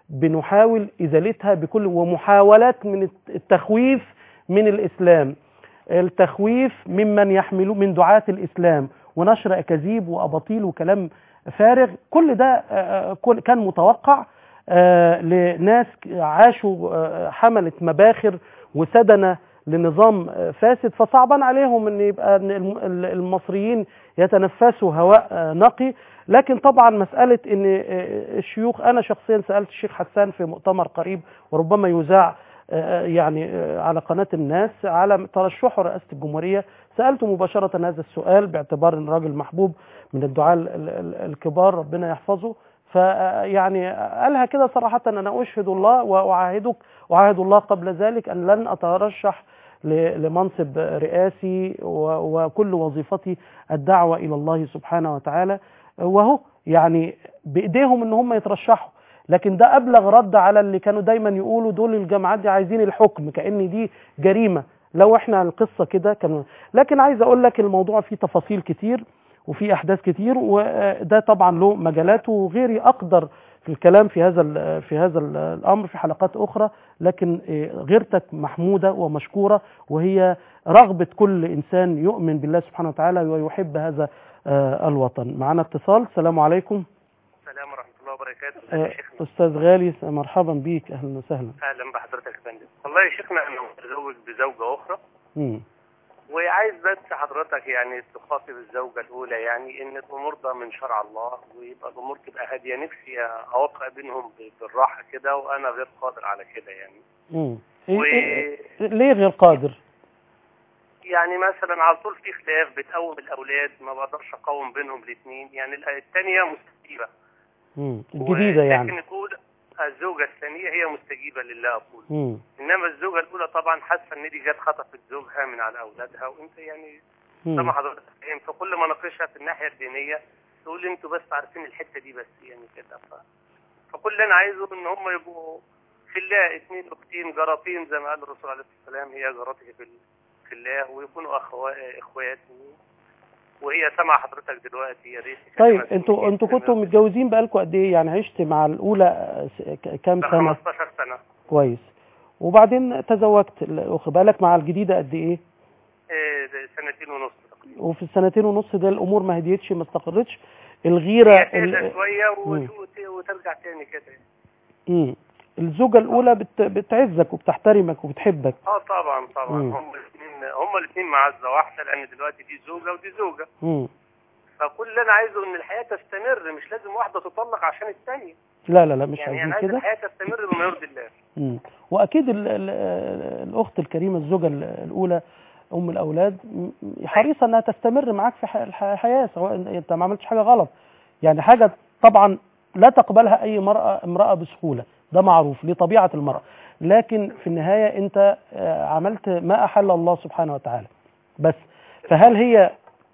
بنحاول ازالتها بكل ومحاولات من التخويف من الاسلام التخويف ممن يحملون من دعاة الإسلام ونشر أكاذيب وأباطيل وكلام فارغ كل ده آه، كل- كان متوقع آه، لناس عاشوا آه، حملة مباخر وسدنة لنظام آه، فاسد فصعبا عليهم ان يبقى إن الم- ال- المصريين يتنفسوا هواء آه، نقي لكن طبعا مسألة ان آه، الشيوخ انا شخصيا سألت الشيخ حسان في مؤتمر قريب وربما يذاع آه، يعني آه، على قناة الناس على ترشحه رئاسة الجمهورية سألته مباشرة هذا السؤال باعتبار ان راجل محبوب من الدعاة ال- ال- الكبار ربنا يحفظه فيعني قالها كده صراحة أنا أشهد الله وأعاهدك أعاهد الله قبل ذلك أن لن أترشح ل- لمنصب رئاسي و- وكل وظيفتي الدعوة إلى الله سبحانه وتعالى وهو يعني بإيديهم إن هم يترشحوا لكن ده أبلغ رد على اللي كانوا دايما يقولوا دول الجامعات دي عايزين الحكم كأن دي جريمة لو احنا القصة كده كانوا لكن عايز أقول لك الموضوع فيه تفاصيل كتير وفي احداث كتير وده طبعا له مجالاته وغيري اقدر في الكلام في هذا ال- في هذا ال- الامر في حلقات اخرى لكن إيه، غيرتك محموده ومشكوره وهي رغبه كل انسان يؤمن بالله سبحانه وتعالى ويحب هذا آه، الوطن معنا اتصال السلام عليكم السلام ورحمة الله وبركاته آه، يا شيخنا استاذ غالي مرحبا بيك اهلا وسهلا أهلا بحضرتك يا فندم والله يا شيخنا أنا متزوج بزوجة أخرى مم. وعايز بس حضرتك يعني تخاطب الزوجة الأولى يعني إن الأمور ده من شرع الله ويبقى الأمور تبقى هادية نفسي أوقع بينهم ب- بالراحة كده وأنا غير قادر على كده يعني مم. إيه و إيه ليه غير قادر يعني مثلا على طول في خلاف بتقوم الأولاد ما بقدرش أقوم بينهم الاثنين يعني الثانية مستجيبة مم. الجديده ولكن يعني الأولى الزوجة الثانية هي مستجيبة لله أقول مم. انما الزوجه الاولى طبعا حاسه ان دي جت خطفت زوجها من على اولادها وانت يعني زي مم. ما حضرتك فاهم فكل ما ناقشها في الناحيه الدينيه تقول لي انتوا بس عارفين الحته دي بس يعني كده ف... فكل اللي انا عايزه ان هم يبقوا في الله اثنين اختين جارتين زي ما قال الرسول عليه الصلاه والسلام هي جارتك في ال- في الله ويكونوا أخوا... اخوات و... وهي سامعه حضرتك دلوقتي يا ريت طيب تكلمها انتوا سنين انتوا كده. كنتوا متجوزين بقالكم قد ايه يعني عشت مع الاولى آه، س- ك- كام ده سنه 15 سنه كويس وبعدين تزوجت واخد بالك مع الجديده قد ايه إيه، ده سنتين ونص تقريبا وفي السنتين ونص ده الامور ما هديتش ما استقرتش الغيره هي تهدى ال- شويه مم. وت- وترجع تاني كده مم. الزوجه الاولى بت... بتعزك وبتحترمك وبتحبك اه طبعا طبعا مم. هم الاثنين هم الاثنين معزه واحده لان دلوقتي دي زوجه ودي زوجه مم. فكل اللي انا عايزه ان الحياه تستمر مش لازم واحده تطلق عشان الثانيه لا لا لا مش يعني عايزين انا عايز كده الحياه تستمر بما يرضي الله مم. واكيد ال... ال... الاخت الكريمه الزوجه ال- الاولى ام الاولاد م- حريصه انها تستمر معاك في ح- الح- الحياه سواء انت ما عملتش حاجه غلط يعني حاجه طبعا لا تقبلها اي مراه امراه بسهوله ده معروف لطبيعه المراه لكن في النهايه انت آه، عملت ما احل الله سبحانه وتعالى بس فهل هي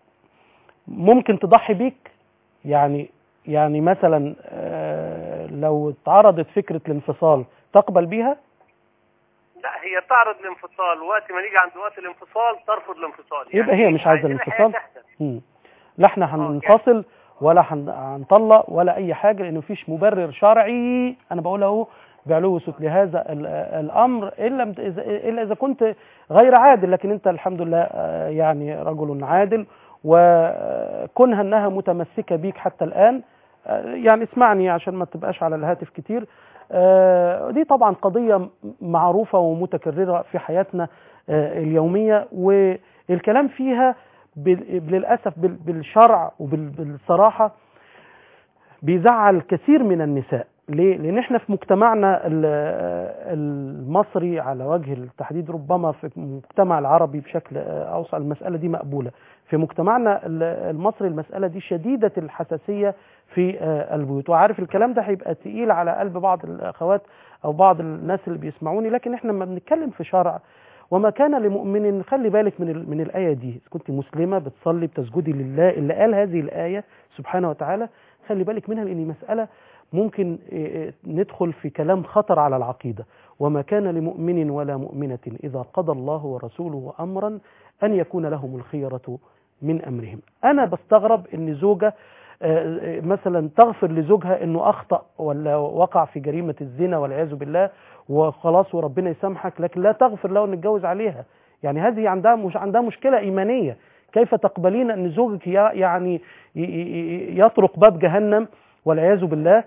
ممكن تضحي بيك يعني يعني مثلا آه، لو اتعرضت فكره الانفصال تقبل بيها لا هي تعرض الانفصال وقت ما نيجي عند وقت الانفصال ترفض الانفصال يبقى هي مش عايزة عايزين الحياة الانفصال؟ تحدث. مم. لا احنا هننفصل ولا هن- هنطلق ولا اي حاجه لانه مفيش مبرر شرعي انا بقول اهو بعلو صوت لهذا ال- الا الا اذا الا اذا كنت غير عادل لكن انت الحمد لله آه، يعني رجل عادل وكونها انها متمسكه بيك حتى الان آه، يعني اسمعني عشان ما تبقاش على الهاتف كتير آه، دي طبعا قضيه م- معروفه ومتكرره في حياتنا آه، اليوميه والكلام فيها بال- للاسف بال- بالشرع وبالصراحه بيزعل كثير من النساء ليه؟ لان احنا في مجتمعنا ال- المصري على وجه التحديد ربما في المجتمع العربي بشكل اوسع المساله دي مقبوله في مجتمعنا ال- المصري المساله دي شديده الحساسيه في آه، البيوت وعارف الكلام ده هيبقى تقيل على قلب بعض الاخوات او بعض الناس اللي بيسمعوني لكن احنا لما بنتكلم في شرع وما كان لمؤمن خلي بالك من ال- من الايه دي إذا كنت مسلمه بتصلي بتسجدي لله اللي قال هذه الايه سبحانه وتعالى خلي بالك منها لان مساله ممكن إيه، إيه، ندخل في كلام خطر على العقيده وما كان لمؤمن ولا مؤمنه اذا قضى الله ورسوله امرا ان يكون لهم الخيره من امرهم انا بستغرب ان زوجه آه، آه، مثلا تغفر لزوجها انه اخطا ولا وقع في جريمه الزنا والعياذ بالله وخلاص وربنا يسامحك لكن لا تغفر له ان يتجوز عليها يعني هذه عندها مش عندها مشكله ايمانيه كيف تقبلين ان زوجك ي- يعني ي- ي- يطرق باب جهنم والعياذ بالله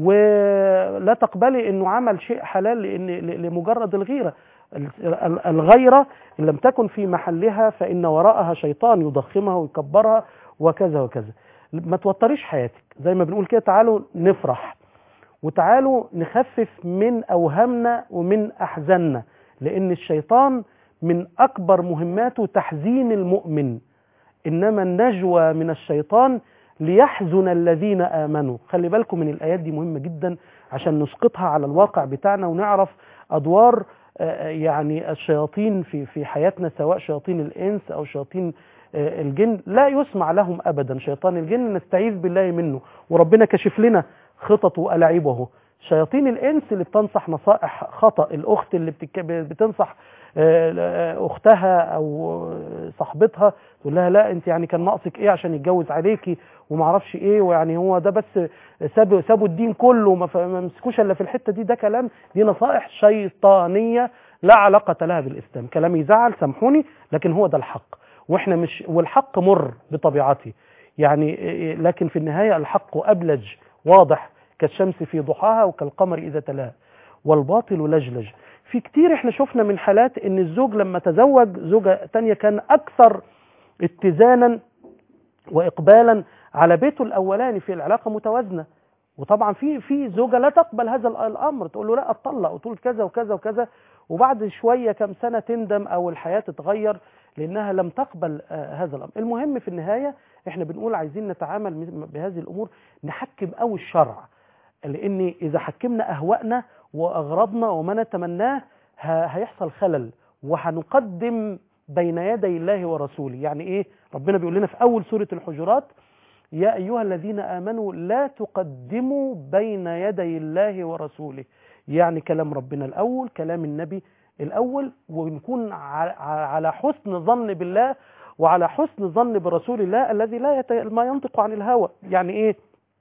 ولا تقبلي انه عمل شيء حلال لان ل- لمجرد الغيره ال- ال- الغيره ان لم تكن في محلها فان وراءها شيطان يضخمها ويكبرها وكذا وكذا ما توتريش حياتك زي ما بنقول كده تعالوا نفرح وتعالوا نخفف من اوهامنا ومن احزاننا لان الشيطان من اكبر مهماته تحزين المؤمن انما النجوى من الشيطان ليحزن الذين امنوا خلي بالكم من الايات دي مهمه جدا عشان نسقطها على الواقع بتاعنا ونعرف ادوار آه، يعني الشياطين في في حياتنا سواء شياطين الانس او شياطين آه، الجن لا يسمع لهم ابدا شيطان الجن نستعيذ بالله منه وربنا كشف لنا خططه والعيبه شياطين الانس اللي بتنصح نصائح خطا الاخت اللي بتك... بتنصح آه، اختها او صاحبتها تقول لها لا انت يعني كان ناقصك ايه عشان يتجوز عليكي وما اعرفش ايه ويعني هو ده بس سابوا سابوا الدين كله وما ف- ما مسكوش الا في الحته دي ده كلام دي نصائح شيطانيه لا علاقه لها بالاسلام كلام يزعل سامحوني لكن هو ده الحق واحنا مش والحق مر بطبيعته يعني إيه- لكن في النهايه الحق ابلج واضح كالشمس في ضحاها وكالقمر اذا تلاها والباطل لجلج في كتير احنا شفنا من حالات ان الزوج لما تزوج زوجة تانية كان اكثر اتزانا واقبالا على بيته الاولاني في العلاقة متوازنة وطبعا في في زوجة لا تقبل هذا الأ- الامر تقول له لا اتطلق وتقول كذا وكذا وكذا وبعد شوية كم سنة تندم او الحياة تتغير لانها لم تقبل آه، هذا الامر المهم في النهاية احنا بنقول عايزين نتعامل م- بهذه الامور نحكم قوي الشرع لان اذا حكمنا اهوائنا واغراضنا وما نتمناه ه- هيحصل خلل وهنقدم بين يدي الله ورسوله يعني ايه ربنا بيقول لنا في اول سوره الحجرات يا ايها الذين امنوا لا تقدموا بين يدي الله ورسوله يعني كلام ربنا الاول كلام النبي الاول ونكون ع- ع- على حسن ظن بالله وعلى حسن ظن برسول الله الذي لا يت... ما ينطق عن الهوى يعني ايه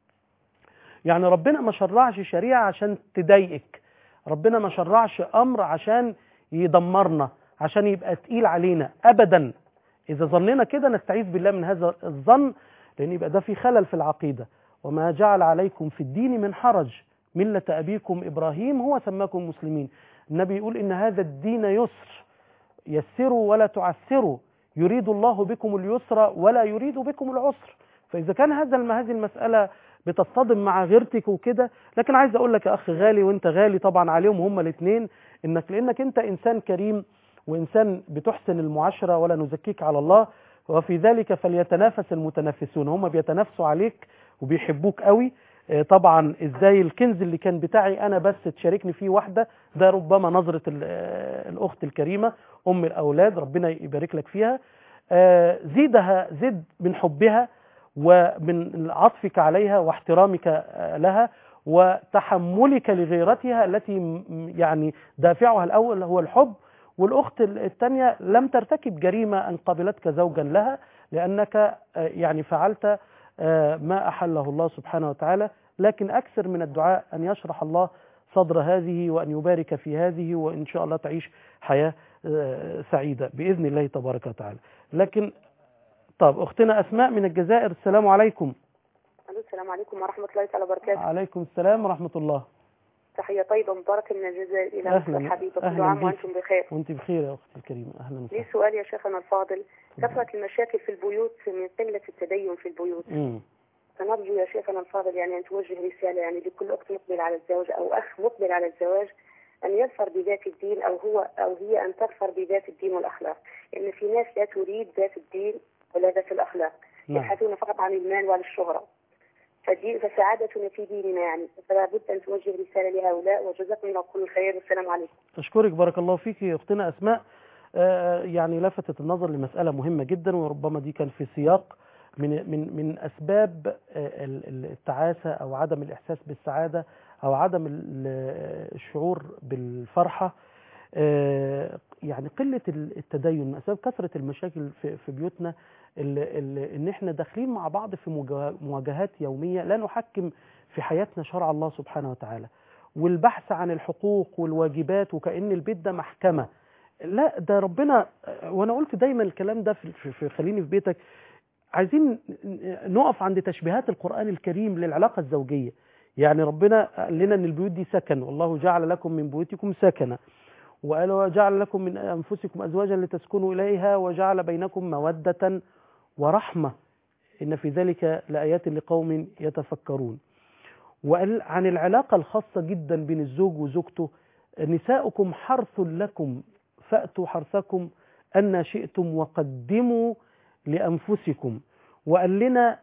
يعني ربنا ما شرعش شريعة عشان تضايقك ربنا ما شرعش أمر عشان يدمرنا عشان يبقى تقيل علينا أبدا إذا ظننا كده نستعيذ بالله من هذا الظن لأن يبقى ده في خلل في العقيدة وما جعل عليكم في الدين من حرج ملة أبيكم إبراهيم هو سماكم مسلمين النبي يقول إن هذا الدين يسر يسروا ولا تعسروا يريد الله بكم اليسر ولا يريد بكم العسر فإذا كان هذا الم- هذه المسألة بتصطدم مع غيرتك وكده لكن عايز اقول لك يا اخ غالي وانت غالي طبعا عليهم هما الاثنين انك لانك انت انسان كريم وانسان بتحسن المعاشره ولا نزكيك على الله وفي ذلك فليتنافس المتنافسون هما بيتنافسوا عليك وبيحبوك قوي آه، طبعا ازاي الكنز اللي كان بتاعي انا بس تشاركني فيه واحده ده ربما نظره ال- آه، الاخت الكريمه ام الاولاد ربنا يبارك لك فيها آه، زيدها زد من حبها ومن عطفك عليها واحترامك آه، لها وتحملك لغيرتها التي م- يعني دافعها الأول هو الحب والأخت الثانية لم ترتكب جريمة أن قبلتك زوجا لها لأنك آه، يعني فعلت آه، ما أحله الله سبحانه وتعالى لكن أكثر من الدعاء أن يشرح الله صدر هذه وأن يبارك في هذه وإن شاء الله تعيش حياة آه، سعيدة بإذن الله تبارك وتعالى لكن طب أختنا أسماء من الجزائر السلام عليكم الو السلام عليكم ورحمه الله تعالى وبركاته عليكم السلام ورحمة الله تحية طيبة مباركة من الجزائر إلى مصر أهلا الحبيبة كل أهلا عام بك. وأنتم بخير وانت بخير يا اختي الكريمه اهلا لي وسهلا سؤال يا شيخنا الفاضل كثرة المشاكل في البيوت من قلة التدين في البيوت مم. فنرجو يا شيخنا الفاضل يعني أن توجه رسالة يعني لكل أخت مقبل على الزواج أو أخ مقبل على الزواج أن يظفر بذات الدين أو هو أو هي أن تظفر بذات الدين والأخلاق لأن في ناس لا تريد ذات الدين ولا ذات الأخلاق نعم يبحثون فقط عن المال وعن الشهرة فدي فسعادتنا في ديننا يعني فلا بد أن توجه رسالة لهؤلاء وجزاكم الله كل خير والسلام عليكم أشكرك بارك الله فيك يا أختنا أسماء آه، يعني لفتت النظر لمسألة مهمة جدا وربما دي كان في سياق من من من أسباب آه، ال- ال- التعاسة أو عدم الإحساس بالسعادة أو عدم ال- الشعور بالفرحة آه، يعني قلة ال- التدين من أسباب كثرة المشاكل في في بيوتنا ال- ال- إن إحنا داخلين مع بعض في مجا- مواجهات يومية لا نحكم في حياتنا شرع الله سبحانه وتعالى والبحث عن الحقوق والواجبات وكأن البيت ده محكمة لا ده ربنا وانا قلت دايما الكلام ده في, في, في خليني في بيتك عايزين نقف عند تشبيهات القرآن الكريم للعلاقة الزوجية يعني ربنا قال لنا ان البيوت دي سكن والله جعل لكم من بيوتكم سكنا وقال وجعل لكم من انفسكم ازواجا لتسكنوا اليها وجعل بينكم موده ورحمه ان في ذلك لايات لقوم يتفكرون وقال عن العلاقه الخاصه جدا بين الزوج وزوجته نساؤكم حرث لكم فاتوا حرثكم ان شئتم وقدموا لانفسكم وقال لنا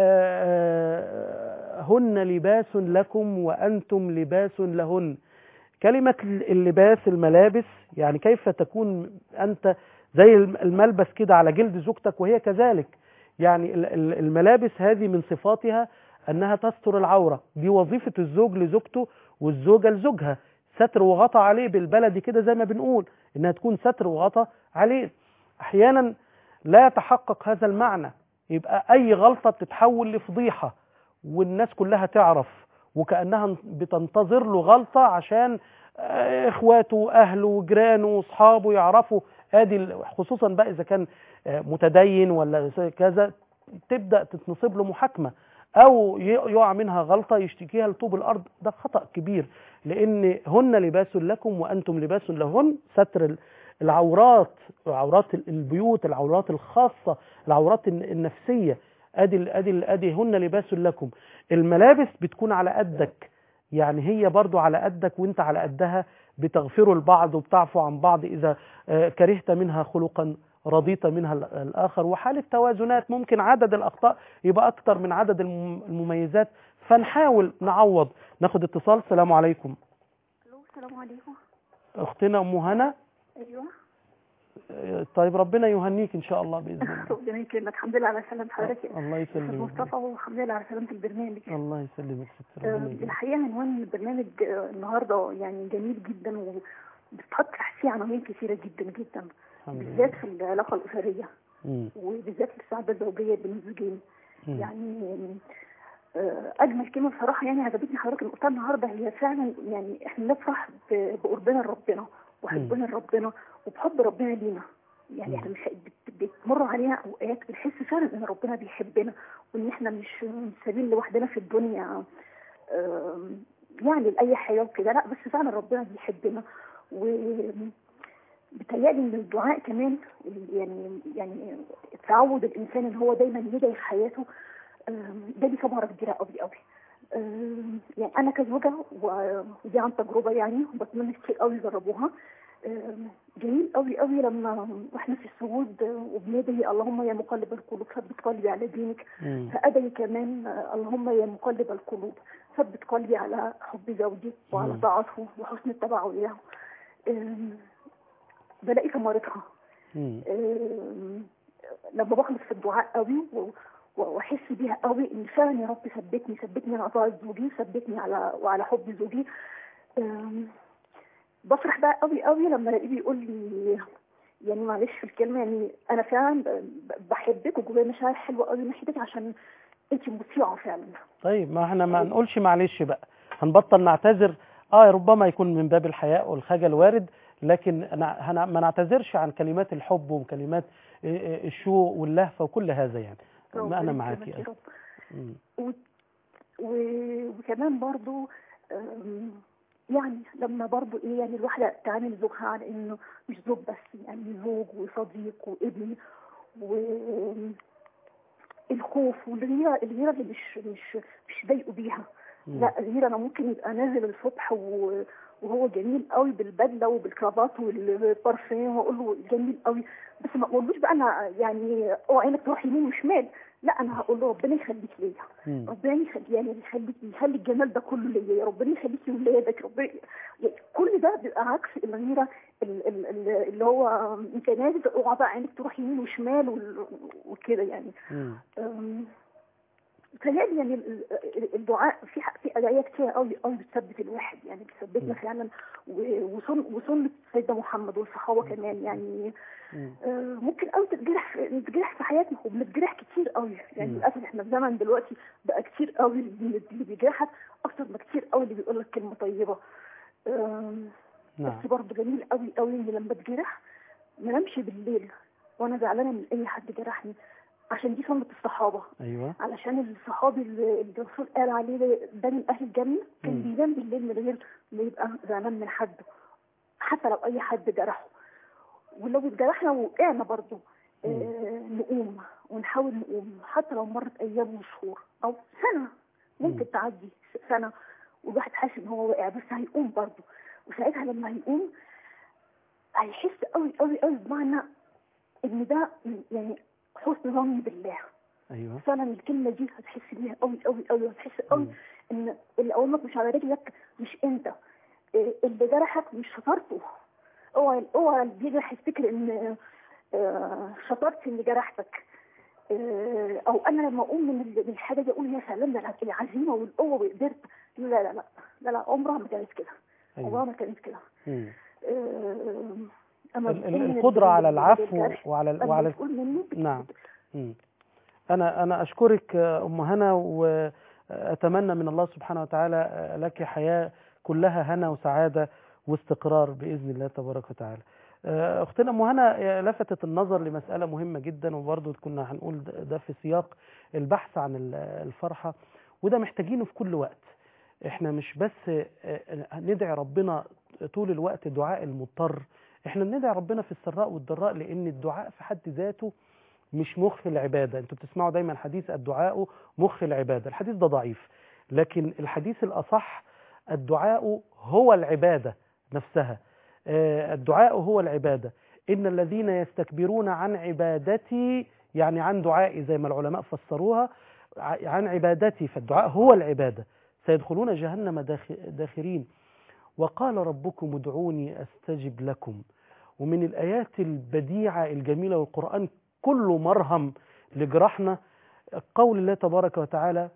آه، هن لباس لكم وانتم لباس لهن كلمة اللباس الملابس يعني كيف تكون أنت زي الملبس كده على جلد زوجتك وهي كذلك يعني ال- ال- الملابس هذه من صفاتها أنها تستر العورة دي وظيفة الزوج لزوجته والزوجة لزوجها ستر وغطى عليه بالبلدي كده زي ما بنقول إنها تكون ستر وغطى عليه أحيانا لا يتحقق هذا المعنى يبقى أي غلطة بتتحول لفضيحة والناس كلها تعرف وكأنها بتنتظر له غلطة عشان آه، اخواته واهله وجيرانه واصحابه يعرفوا ادي ال- خصوصا بقى اذا كان آه، متدين ولا كذا تبدا تتنصب له محاكمه او ي- يقع منها غلطه يشتكيها لطوب الارض ده خطا كبير لان هن لباس لكم وانتم لباس لهن ستر ال- العورات عورات ال- البيوت العورات الخاصه العورات الن- النفسيه ادي ال- ادي ال- ادي هن لباس لكم الملابس بتكون على قدك يعني هي برضو على قدك وانت على قدها بتغفروا البعض وبتعفوا عن بعض اذا آه، كرهت منها خلقا رضيت منها ال- الاخر وحالة توازنات ممكن عدد الاخطاء يبقى اكتر من عدد الم- المميزات فنحاول نعوض ناخد اتصال السلام عليكم السلام عليكم اختنا ام هنا ايوه آه، طيب ربنا يهنيك ان شاء الله باذن الله ربنا يكرمك الحمد لله على سلامة حضرتك الله أستاذ يسلمك مصطفى والحمد لله على سلامة البرنامج الله يسلمك ست آه، ربنا يجزيك. الحقيقة عنوان البرنامج آه، النهاردة يعني جميل جدا وبتحط تحتيه عناوين كثيرة جدا جدا الحمد لله بالذات في العلاقة الأسرية مم. وبالذات في السعادة الزوجية بين الزوجين مم. يعني آه، أجمل كلمة بصراحة يعني عجبتني حضرتك اللي قلتها النهاردة هي فعلا يعني إحنا نفرح ب- بقربنا لربنا وحبنا لربنا وبحب ربنا لينا يعني احنا مش بت- بتمر علينا اوقات بنحس فعلا ان ربنا بيحبنا وان احنا مش سابين لوحدنا في الدنيا آم، يعني لاي حياه وكده لا بس فعلا ربنا بيحبنا و بتهيألي ان الدعاء كمان يعني يعني تعود الانسان ان هو دايما يدعي في حياته آم، ده ليه ثمره كبيره قوي قوي آم، يعني انا كزوجه و- ودي عن تجربه يعني وبتمنى كتير قوي يجربوها آم، جميل قوي قوي لما واحنا في السجود وبندعي اللهم يا مقلب القلوب ثبت قلبي على دينك مم. فأدعي كمان آه، اللهم يا مقلب القلوب ثبت قلبي على حب زوجي وعلى مم. طاعته وحسن التبع له آم، بلاقي ثمرتها مم. آم، لما بخلص في الدعاء قوي و- و- واحس بيها قوي ان فعلا يا رب ثبتني ثبتني على طاعه زوجي ثبتني على وعلى حب زوجي آم، بفرح بقى قوي قوي لما الاقيه بيقول لي يعني معلش في الكلمه يعني انا فعلا ب- ب- بحبك وجوايا مشاعر حلوه قوي ناحيتك عشان انت مطيعه فعلا طيب ما احنا ما نقولش معلش بقى هنبطل نعتذر اه ربما يكون من باب الحياء والخجل وارد لكن أنا هن- ما نعتذرش عن كلمات الحب وكلمات إيه إيه الشوق واللهفه وكل هذا يعني ما انا ربنا معاكي يكرمك يا أيوة. رب. مم. و... و... وكمان برضو أم، يعني لما برضو ايه يعني الواحدة تعامل زوجها على انه مش زوج بس يعني زوج وصديق وابن و الخوف والغيرة الغيرة اللي مش مش مش ضايقوا بيها مم. لا الغيرة انا ممكن يبقى نازل الصبح و... وهو جميل قوي بالبدله وبالكرافات والبارفان واقول له جميل قوي بس ما اقولوش بقى انا يعني اوعى عينك تروح يمين وشمال لا انا هقول له ربنا يخليك ليا مم. ربنا يخلي يعني يخليك يخلي الجمال ده كله ليا يا ربنا يخليك لاولادك ربنا يعني كل ده بيبقى عكس الغيره ال- ال- ال- اللي هو انت نازل اوعى بقى عينك تروح يمين وشمال وال- وكده يعني مم. أم، تهيألي يعني ال- ال- الدعاء في ح- في ادعيه كتير قوي قوي بتثبت الواحد يعني بتثبتنا فعلا و- وسن وسنه سيدنا محمد والصحابه كمان يعني مم. آه، ممكن قوي تتجرح في نتجرح في حياتنا وبنتجرح كتير قوي يعني مم. للاسف احنا في زمن دلوقتي بقى كتير قوي اللي اللي بيجرحك اكتر ما كتير قوي اللي بيقول لك كلمه طيبه آم، نعم بس برضه جميل قوي قوي اني لما اتجرح ما نمشي بالليل وانا زعلانه من اي حد جرحني عشان دي سنه الصحابه ايوه علشان الصحابي اللي اللي الرسول قال عليه ده- ده من اهل الجنه كان مم. بينام بالليل من غير ما يبقى زعلان من حد حتى لو اي حد جرحه ولو اتجرحنا ووقعنا برضه آه نقوم ونحاول نقوم حتى لو مرت ايام وشهور او سنه ممكن تعدي سنه والواحد حاسس ان هو واقع بس هيقوم برضه وساعتها لما هيقوم هيحس قوي قوي قوي بمعنى ان ده يعني حسن ظن بالله ايوه فعلا الكلمه دي هتحس بيها قوي قوي قوي هتحس قوي ان اللي قومك مش على رجلك مش انت إيه، اللي جرحك مش شطارته اوعى اوعى اللي بيجرح يفتكر ان آه، شطارتي اللي جرحتك آه، او انا لما اقوم من ال- من الحاجه دي اقول يا سلام ده الع- العزيمه والقوه وقدرت لا لا لا لا لا عمرها ما كانت كده أيوة. عمرها ما كانت كده مم. آه، أما ال- ال- بتقول من القدرة على ال- العفو الجرح، وعلى ال- لما وعلى بتقول منه بت- نعم مم. أنا أنا أشكرك آه، أم هنا وأتمنى من الله سبحانه وتعالى آه، لك حياة كلها هنا وسعادة واستقرار بإذن الله تبارك وتعالى آه، أختنا أم هنا آه، لفتت النظر لمسألة مهمة جدا وبرضه كنا هنقول ده- ده في سياق البحث عن ال- الفرحة وده محتاجينه في كل وقت احنا مش بس آه، آه، ندعي ربنا طول الوقت دعاء المضطر احنا بندعي ربنا في السراء والضراء لان الدعاء في حد ذاته مش مخ العبادة انتوا بتسمعوا دايما حديث الدعاء مخ العبادة الحديث ده ضعيف لكن الحديث الأصح الدعاء هو العبادة نفسها آه، الدعاء هو العبادة إن الذين يستكبرون عن عبادتي يعني عن دعائي زي ما العلماء فسروها ع- عن عبادتي فالدعاء هو العبادة سيدخلون جهنم داخ- داخرين وقال ربكم ادعوني أستجب لكم ومن الآيات البديعة الجميلة والقرآن كله مرهم لجراحنا قول الله تبارك وتعالى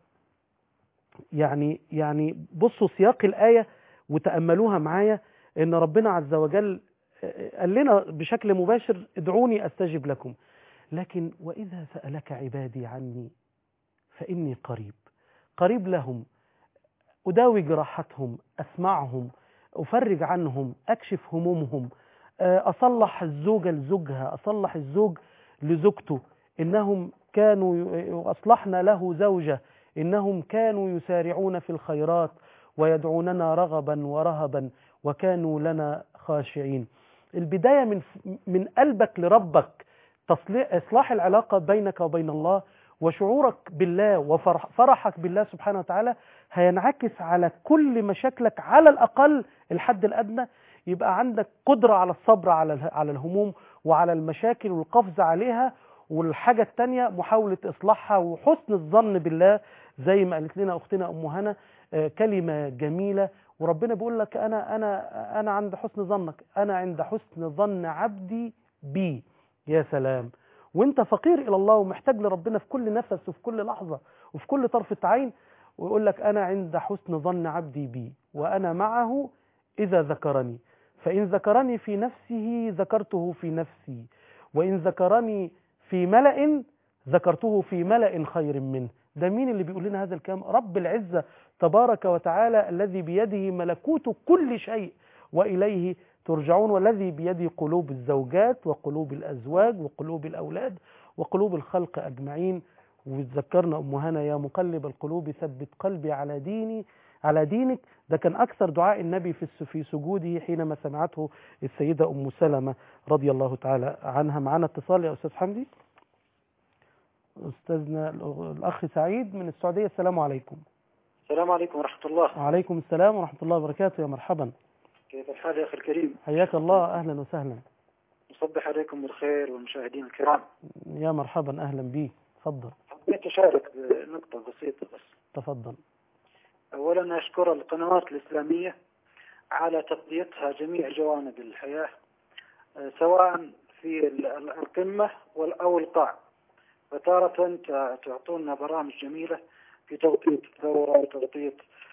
يعني يعني بصوا سياق الآية وتأملوها معايا إن ربنا عز وجل قال لنا بشكل مباشر ادعوني أستجب لكم لكن وإذا سألك عبادي عني فإني قريب قريب لهم أداوي جراحتهم أسمعهم أفرج عنهم أكشف همومهم آه، أصلح الزوجة لزوجها أصلح الزوج لزوجته إنهم كانوا ي- أصلحنا له زوجة إنهم كانوا يسارعون في الخيرات ويدعوننا رغبا ورهبا وكانوا لنا خاشعين البداية من من قلبك لربك تصليح إصلاح العلاقة بينك وبين الله وشعورك بالله وفرحك بالله سبحانه وتعالى هينعكس على كل مشاكلك على الأقل الحد الأدنى يبقى عندك قدرة على الصبر على اله- على الهموم وعلى المشاكل والقفز عليها والحاجة التانية محاولة إصلاحها وحسن الظن بالله زي ما قالت لنا أختنا أم هنا آه، كلمة جميلة وربنا بيقول لك أنا أنا أنا عند حسن ظنك أنا عند حسن ظن عبدي بي يا سلام وانت فقير الى الله ومحتاج لربنا في كل نفس وفي كل لحظه وفي كل طرفه عين ويقول لك انا عند حسن ظن عبدي بي وانا معه اذا ذكرني فان ذكرني في نفسه ذكرته في نفسي وان ذكرني في ملأ ذكرته في ملأ خير منه ده مين اللي بيقول لنا هذا الكلام رب العزة تبارك وتعالى الذي بيده ملكوت كل شيء وإليه ترجعون والذي بيده قلوب الزوجات وقلوب الأزواج وقلوب الأولاد وقلوب الخلق أجمعين وذكرنا أم هنا يا مقلب القلوب ثبت قلبي على ديني على دينك ده كان أكثر دعاء النبي في الس- في سجوده حينما سمعته السيدة أم سلمة رضي الله تعالى عنها معنا اتصال يا أستاذ حمدي أستاذنا الأغ- الأخ سعيد من السعودية السلام عليكم السلام عليكم ورحمة الله وعليكم السلام ورحمة الله وبركاته يا مرحبا كيف الحال يا أخي الكريم حياك الله أهلا وسهلا نصبح عليكم بالخير والمشاهدين الكرام يا مرحبا أهلا بي تفضل حبيت أشارك بنقطة بسيطة بس تفضل أولا أشكر القنوات الإسلامية على تغطيتها جميع جوانب الحياة آه، سواء في ال- ال- القمة وال- أو القاع فتارة ت- تعطونا برامج جميلة في تغطية الثورة وتغطية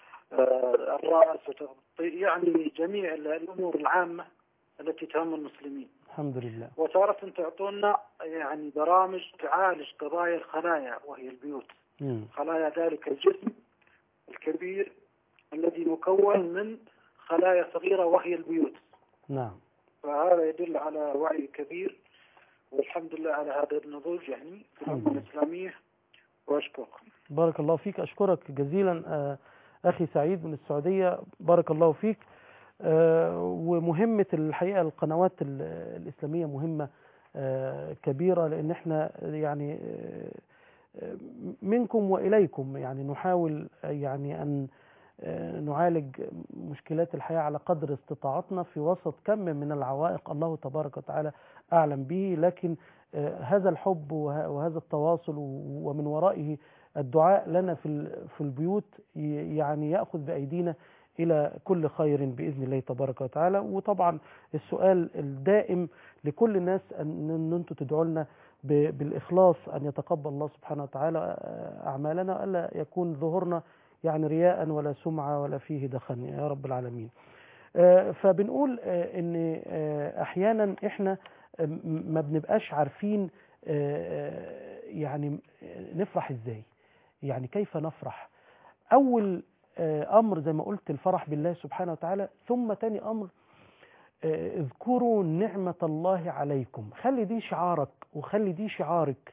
آه، الرأس وتغطية يعني جميع ال- الأمور العامة التي تهم المسلمين الحمد لله وتارة تعطونا يعني برامج تعالج قضايا الخلايا وهي البيوت مم. خلايا ذلك الجسم الكبير الذي مكون من خلايا صغيرة وهي البيوت نعم فهذا يدل على وعي كبير والحمد لله على هذا النضوج يعني في الأمة الإسلامية وأشكركم بارك الله فيك أشكرك جزيلا آه، أخي سعيد من السعودية بارك الله فيك آه، ومهمة الحقيقة القنوات ال- الإسلامية مهمة آه، كبيرة لأن احنا يعني آه، آه، منكم وإليكم يعني نحاول آه، يعني أن آه، نعالج مشكلات الحياة على قدر استطاعتنا في وسط كم من العوائق الله تبارك وتعالى أعلم به لكن آه، هذا الحب وه- وهذا التواصل و- ومن ورائه الدعاء لنا في ال- في البيوت ي- يعني يأخذ بأيدينا إلى كل خير بإذن الله تبارك وتعالى وطبعا السؤال الدائم لكل الناس أن أن أنتم تدعوا لنا ب- بالإخلاص أن يتقبل الله سبحانه وتعالى آه، أعمالنا ألا يكون ظهورنا يعني رياء ولا سمعة ولا فيه دخن يا رب العالمين آه، فبنقول آه، ان آه، احيانا احنا آه، م- ما بنبقاش عارفين آه، آه، يعني آه، نفرح ازاي يعني كيف نفرح اول آه، امر زي ما قلت الفرح بالله سبحانه وتعالى ثم تاني امر آه، اذكروا نعمة الله عليكم خلي دي شعارك وخلي دي شعارك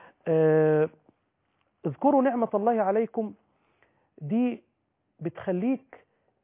آه، اذكروا نعمة الله عليكم دي بتخليك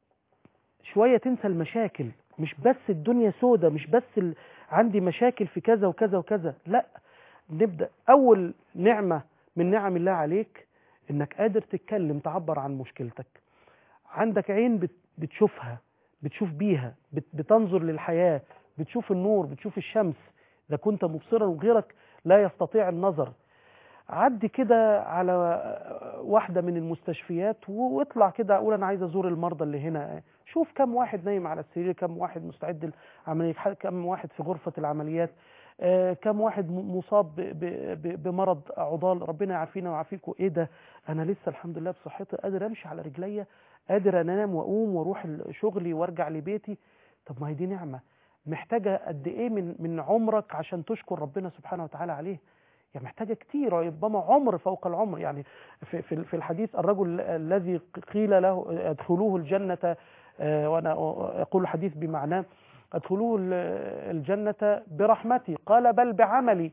شوية تنسى المشاكل مش بس الدنيا سودة مش بس ال... عندي مشاكل في كذا وكذا وكذا لا نبدأ أول نعمة من نعم الله عليك إنك قادر تتكلم تعبر عن مشكلتك عندك عين بت... بتشوفها بتشوف بيها بت... بتنظر للحياة بتشوف النور بتشوف الشمس إذا كنت مبصرا وغيرك لا يستطيع النظر عدي كده على واحدة من المستشفيات واطلع كده اقول انا عايز ازور المرضى اللي هنا شوف كم واحد نايم على السرير كم واحد مستعد للعملية كم واحد في غرفة العمليات آه، كم واحد م- مصاب ب- ب- ب- بمرض عضال ربنا يعافينا ويعافيكم ايه ده انا لسه الحمد لله بصحتي قادر امشي على رجليا قادر انام واقوم واروح شغلي وارجع لبيتي طب ما هي دي نعمة محتاجة قد ايه من من عمرك عشان تشكر ربنا سبحانه وتعالى عليه يعني محتاجة كتير ربما عمر فوق العمر يعني في في في الحديث الرجل الذي قيل له ادخلوه الجنة آه، وانا اقول الحديث بمعناه ادخلوه ال- الجنة برحمتي قال بل بعملي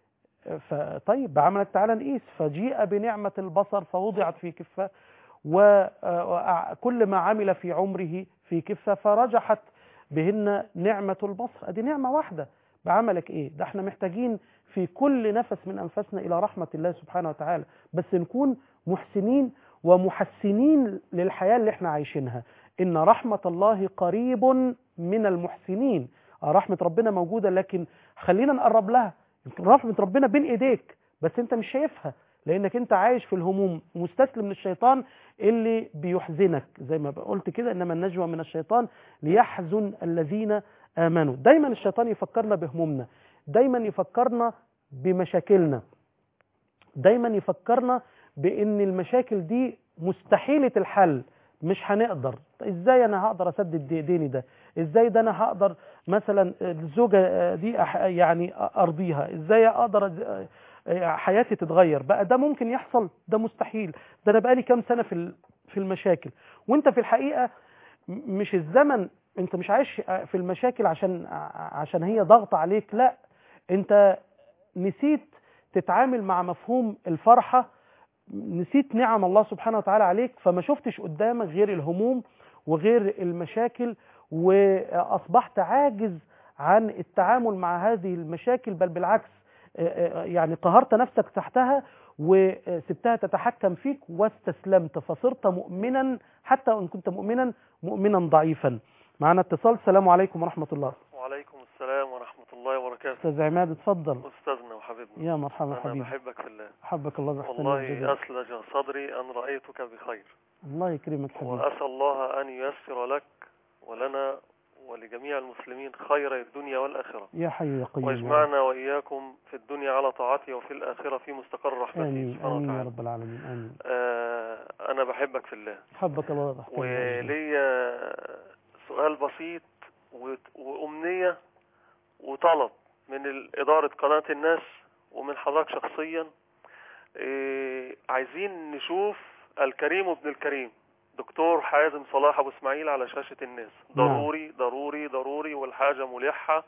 فطيب بعملك تعالى نقيس فجيء بنعمة البصر فوضعت في كفة وكل ما عمل في عمره في كفة فرجحت بهن نعمة البصر ادي نعمة واحدة بعملك ايه ده احنا محتاجين في كل نفس من انفسنا الى رحمة الله سبحانه وتعالى بس نكون محسنين ومحسنين للحياة اللي احنا عايشينها ان رحمة الله قريب من المحسنين آه، رحمة ربنا موجودة لكن خلينا نقرب لها يمكن رحمة ربنا بين ايديك بس انت مش شايفها لانك انت عايش في الهموم مستسلم للشيطان اللي بيحزنك زي ما قلت كده انما النجوى من الشيطان ليحزن الذين امنوا دايما الشيطان يفكرنا بهمومنا دايما يفكرنا بمشاكلنا دايما يفكرنا بان المشاكل دي مستحيلة الحل مش هنقدر ازاي انا هقدر اسدد دي- ديني ده ازاي ده انا هقدر مثلا الزوجة دي أح- يعني ارضيها ازاي اقدر أز- حياتي تتغير بقى ده ممكن يحصل ده مستحيل ده انا بقالي كام سنة في ال- في المشاكل وانت في الحقيقة م- مش الزمن انت مش عايش في المشاكل عشان عشان هي ضغط عليك لا انت نسيت تتعامل مع مفهوم الفرحة نسيت نعم الله سبحانه وتعالى عليك فما شفتش قدامك غير الهموم وغير المشاكل واصبحت عاجز عن التعامل مع هذه المشاكل بل بالعكس آه، آه، يعني قهرت نفسك تحتها وسبتها تتحكم فيك واستسلمت فصرت مؤمنا حتى وان كنت مؤمنا مؤمنا ضعيفا معنا اتصال السلام عليكم ورحمه الله وعليكم السلام ورحمة الله وبركاته استاذ عماد اتفضل أستاذنا وحبيبنا يا مرحبا أنا حبيبي بحبك في الله حبك الله بإحسانه والله الجزيل. أسلج صدري أن رأيتك بخير الله يكرمك حبيبي وأسأل الله أن ييسر لك ولنا ولجميع المسلمين خير الدنيا والآخرة يا حي يا قيوم يا رب. واجمعنا وإياكم في الدنيا على طاعته وفي الآخرة في مستقر رحمته امين سبحانه امين يا وتعالى رب العالمين امين آه أنا بحبك في الله حبك الله بإحسانه الجزيل. وليا سؤال بسيط وت- وأمنية وطلب من ال- إدارة قناة الناس ومن حضرتك شخصيا إيه، عايزين نشوف الكريم ابن الكريم دكتور حازم صلاح أبو إسماعيل على شاشة الناس نعم. ضروري ضروري ضروري والحاجة ملحة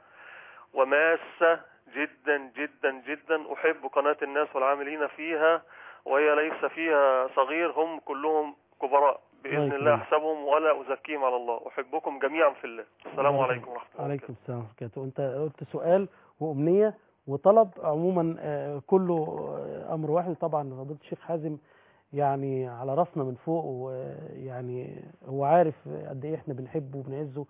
وماسة جدا جدا جدا أحب قناة الناس والعاملين فيها وهي ليس فيها صغير هم كلهم كبراء بإذن الله الله يكرمك. أحسبهم ولا أزكيهم على الله أحبكم جميعا في الله السلام الله عليكم ورحمة الله عليكم السلام ورحمة الله وبركاته انت قلت سؤال وامنيه وطلب عموما آه، كله آه، امر واحد طبعا فضيله الشيخ حازم يعني على راسنا من فوق ويعني هو عارف قد ايه احنا بنحبه وبنعزه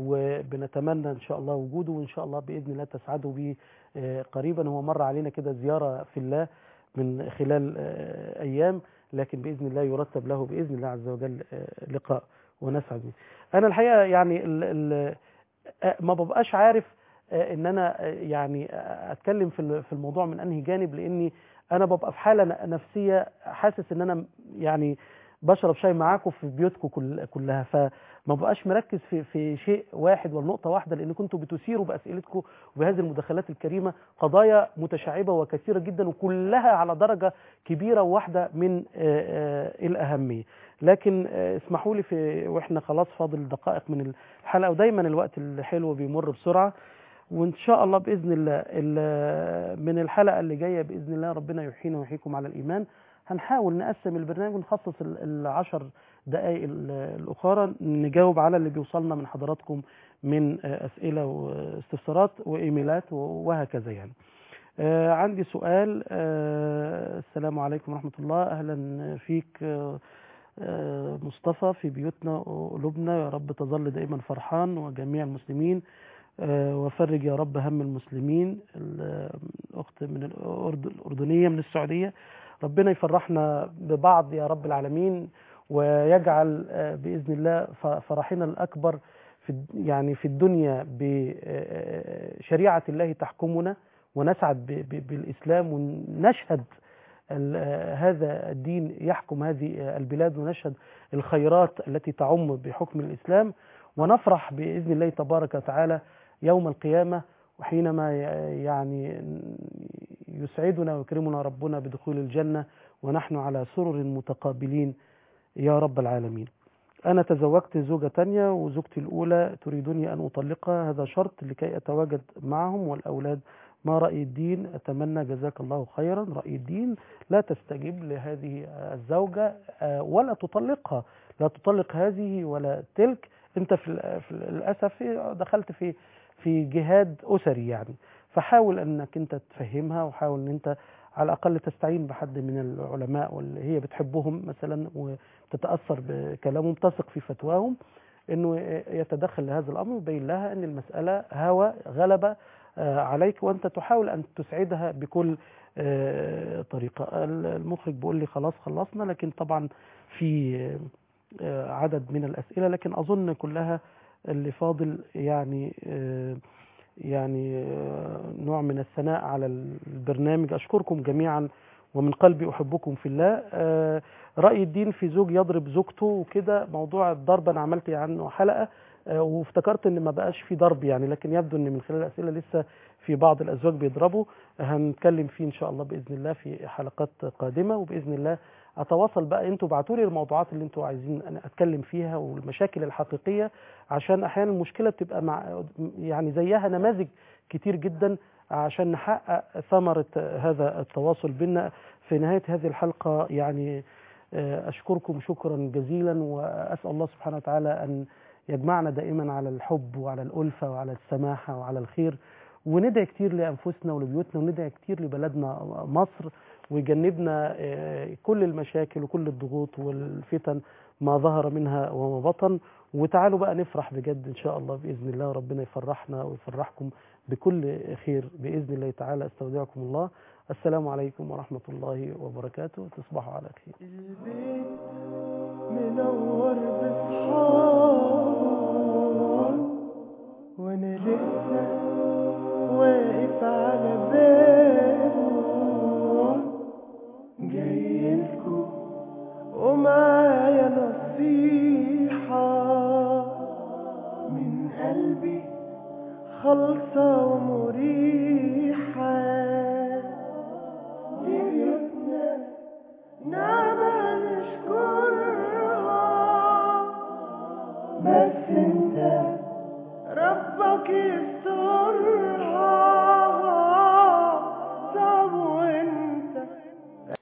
وبنتمنى ان شاء الله وجوده وان شاء الله باذن الله تسعدوا به آه، قريبا هو مر علينا كده زياره في الله من خلال آه، ايام لكن باذن الله يرتب له باذن الله عز وجل آه، لقاء ونسعد به. انا الحقيقه يعني ال ال آه، ما ببقاش عارف آه، ان انا آه، يعني آه، اتكلم في ال- في الموضوع من انهي جانب لاني انا ببقى في حاله ن- نفسيه حاسس ان انا يعني بشرب شاي معاكم في بيوتكم كل كلها فما بقاش مركز في في شيء واحد ولا نقطه واحده لان كنتوا بتثيروا باسئلتكم وبهذه المداخلات الكريمه قضايا متشعبه وكثيره جدا وكلها على درجه كبيره وواحده من آه، آه، الاهميه لكن آه، اسمحوا لي في واحنا خلاص فاضل دقائق من الحلقه ودايما الوقت الحلو بيمر بسرعه وان شاء الله باذن الله ال- من الحلقه اللي جايه باذن الله ربنا يحيينا ويحييكم على الايمان هنحاول نقسم البرنامج ونخصص ال- العشر دقائق ال- الاخرى نجاوب على اللي بيوصلنا من حضراتكم من آه، اسئله واستفسارات وايميلات وهكذا يعني آه، عندي سؤال آه، السلام عليكم ورحمه الله اهلا فيك آه، آه، مصطفى في بيوتنا وقلوبنا يا رب تظل دائما فرحان وجميع المسلمين آه، وفرج يا رب هم المسلمين ال- الأخت من الأردن الأردنية من السعودية ربنا يفرحنا ببعض يا رب العالمين ويجعل آه، بإذن الله ف- فرحنا الأكبر في الد- يعني في الدنيا بشريعة الله تحكمنا ونسعد ب- ب- بالإسلام ونشهد ال- آه، هذا الدين يحكم هذه آه، البلاد ونشهد الخيرات التي تعم بحكم الإسلام ونفرح بإذن الله تبارك وتعالى يوم القيامة وحينما ي- يعني يسعدنا ويكرمنا ربنا بدخول الجنة ونحن على سرر متقابلين يا رب العالمين أنا تزوجت زوجة تانية وزوجتي الأولى تريدني أن أطلقها هذا شرط لكي أتواجد معهم والأولاد ما رأي الدين أتمنى جزاك الله خيرا رأي الدين لا تستجب لهذه الزوجة آه، ولا تطلقها لا تطلق هذه ولا تلك أنت في ال- في للأسف في- دخلت في في جهاد أسري يعني فحاول أنك أنت تفهمها وحاول أن أنت على الأقل تستعين بحد من العلماء واللي هي بتحبهم مثلا وتتأثر بكلامهم تثق في فتواهم أنه يتدخل لهذا الأمر ويبين لها أن المسألة هوى غلبة آه، عليك وأنت تحاول أن تسعدها بكل آه، طريقة المخرج بيقول لي خلاص خلصنا لكن طبعا في آه، عدد من الأسئلة لكن أظن كلها اللي فاضل يعني آه، يعني آه، نوع من الثناء على البرنامج أشكركم جميعا ومن قلبي أحبكم في الله آه، رأي الدين في زوج يضرب زوجته وكده موضوع الضرب أنا عملت عنه حلقة آه، وافتكرت ان ما بقاش في ضرب يعني لكن يبدو ان من خلال الاسئله لسه في بعض الازواج بيضربوا هنتكلم فيه ان شاء الله باذن الله في حلقات قادمه وباذن الله اتواصل بقى انتوا ابعتوا لي الموضوعات اللي انتوا عايزين انا اتكلم فيها والمشاكل الحقيقيه عشان احيانا المشكله بتبقى مع يعني زيها نماذج كتير جدا عشان نحقق ثمره هذا التواصل بينا في نهاية هذه الحلقة يعني آه، أشكركم شكرا جزيلا وأسأل الله سبحانه وتعالى أن يجمعنا دائما على الحب وعلى الألفة وعلى السماحة وعلى الخير وندعي كتير لأنفسنا ولبيوتنا وندعي كتير لبلدنا مصر ويجنبنا آه، كل المشاكل وكل الضغوط والفتن ما ظهر منها وما بطن وتعالوا بقى نفرح بجد إن شاء الله بإذن الله وربنا يفرحنا ويفرحكم بكل خير بإذن الله تعالى استودعكم الله السلام عليكم ورحمة الله وبركاته تصبحوا على خير منور بصحاب وانا لسه واقف على بابه جايلكوا ومعايا نصيحة من قلبي خالصة ومريحة دي بيوتنا نعمة نشكرها بس انت ربك يسترها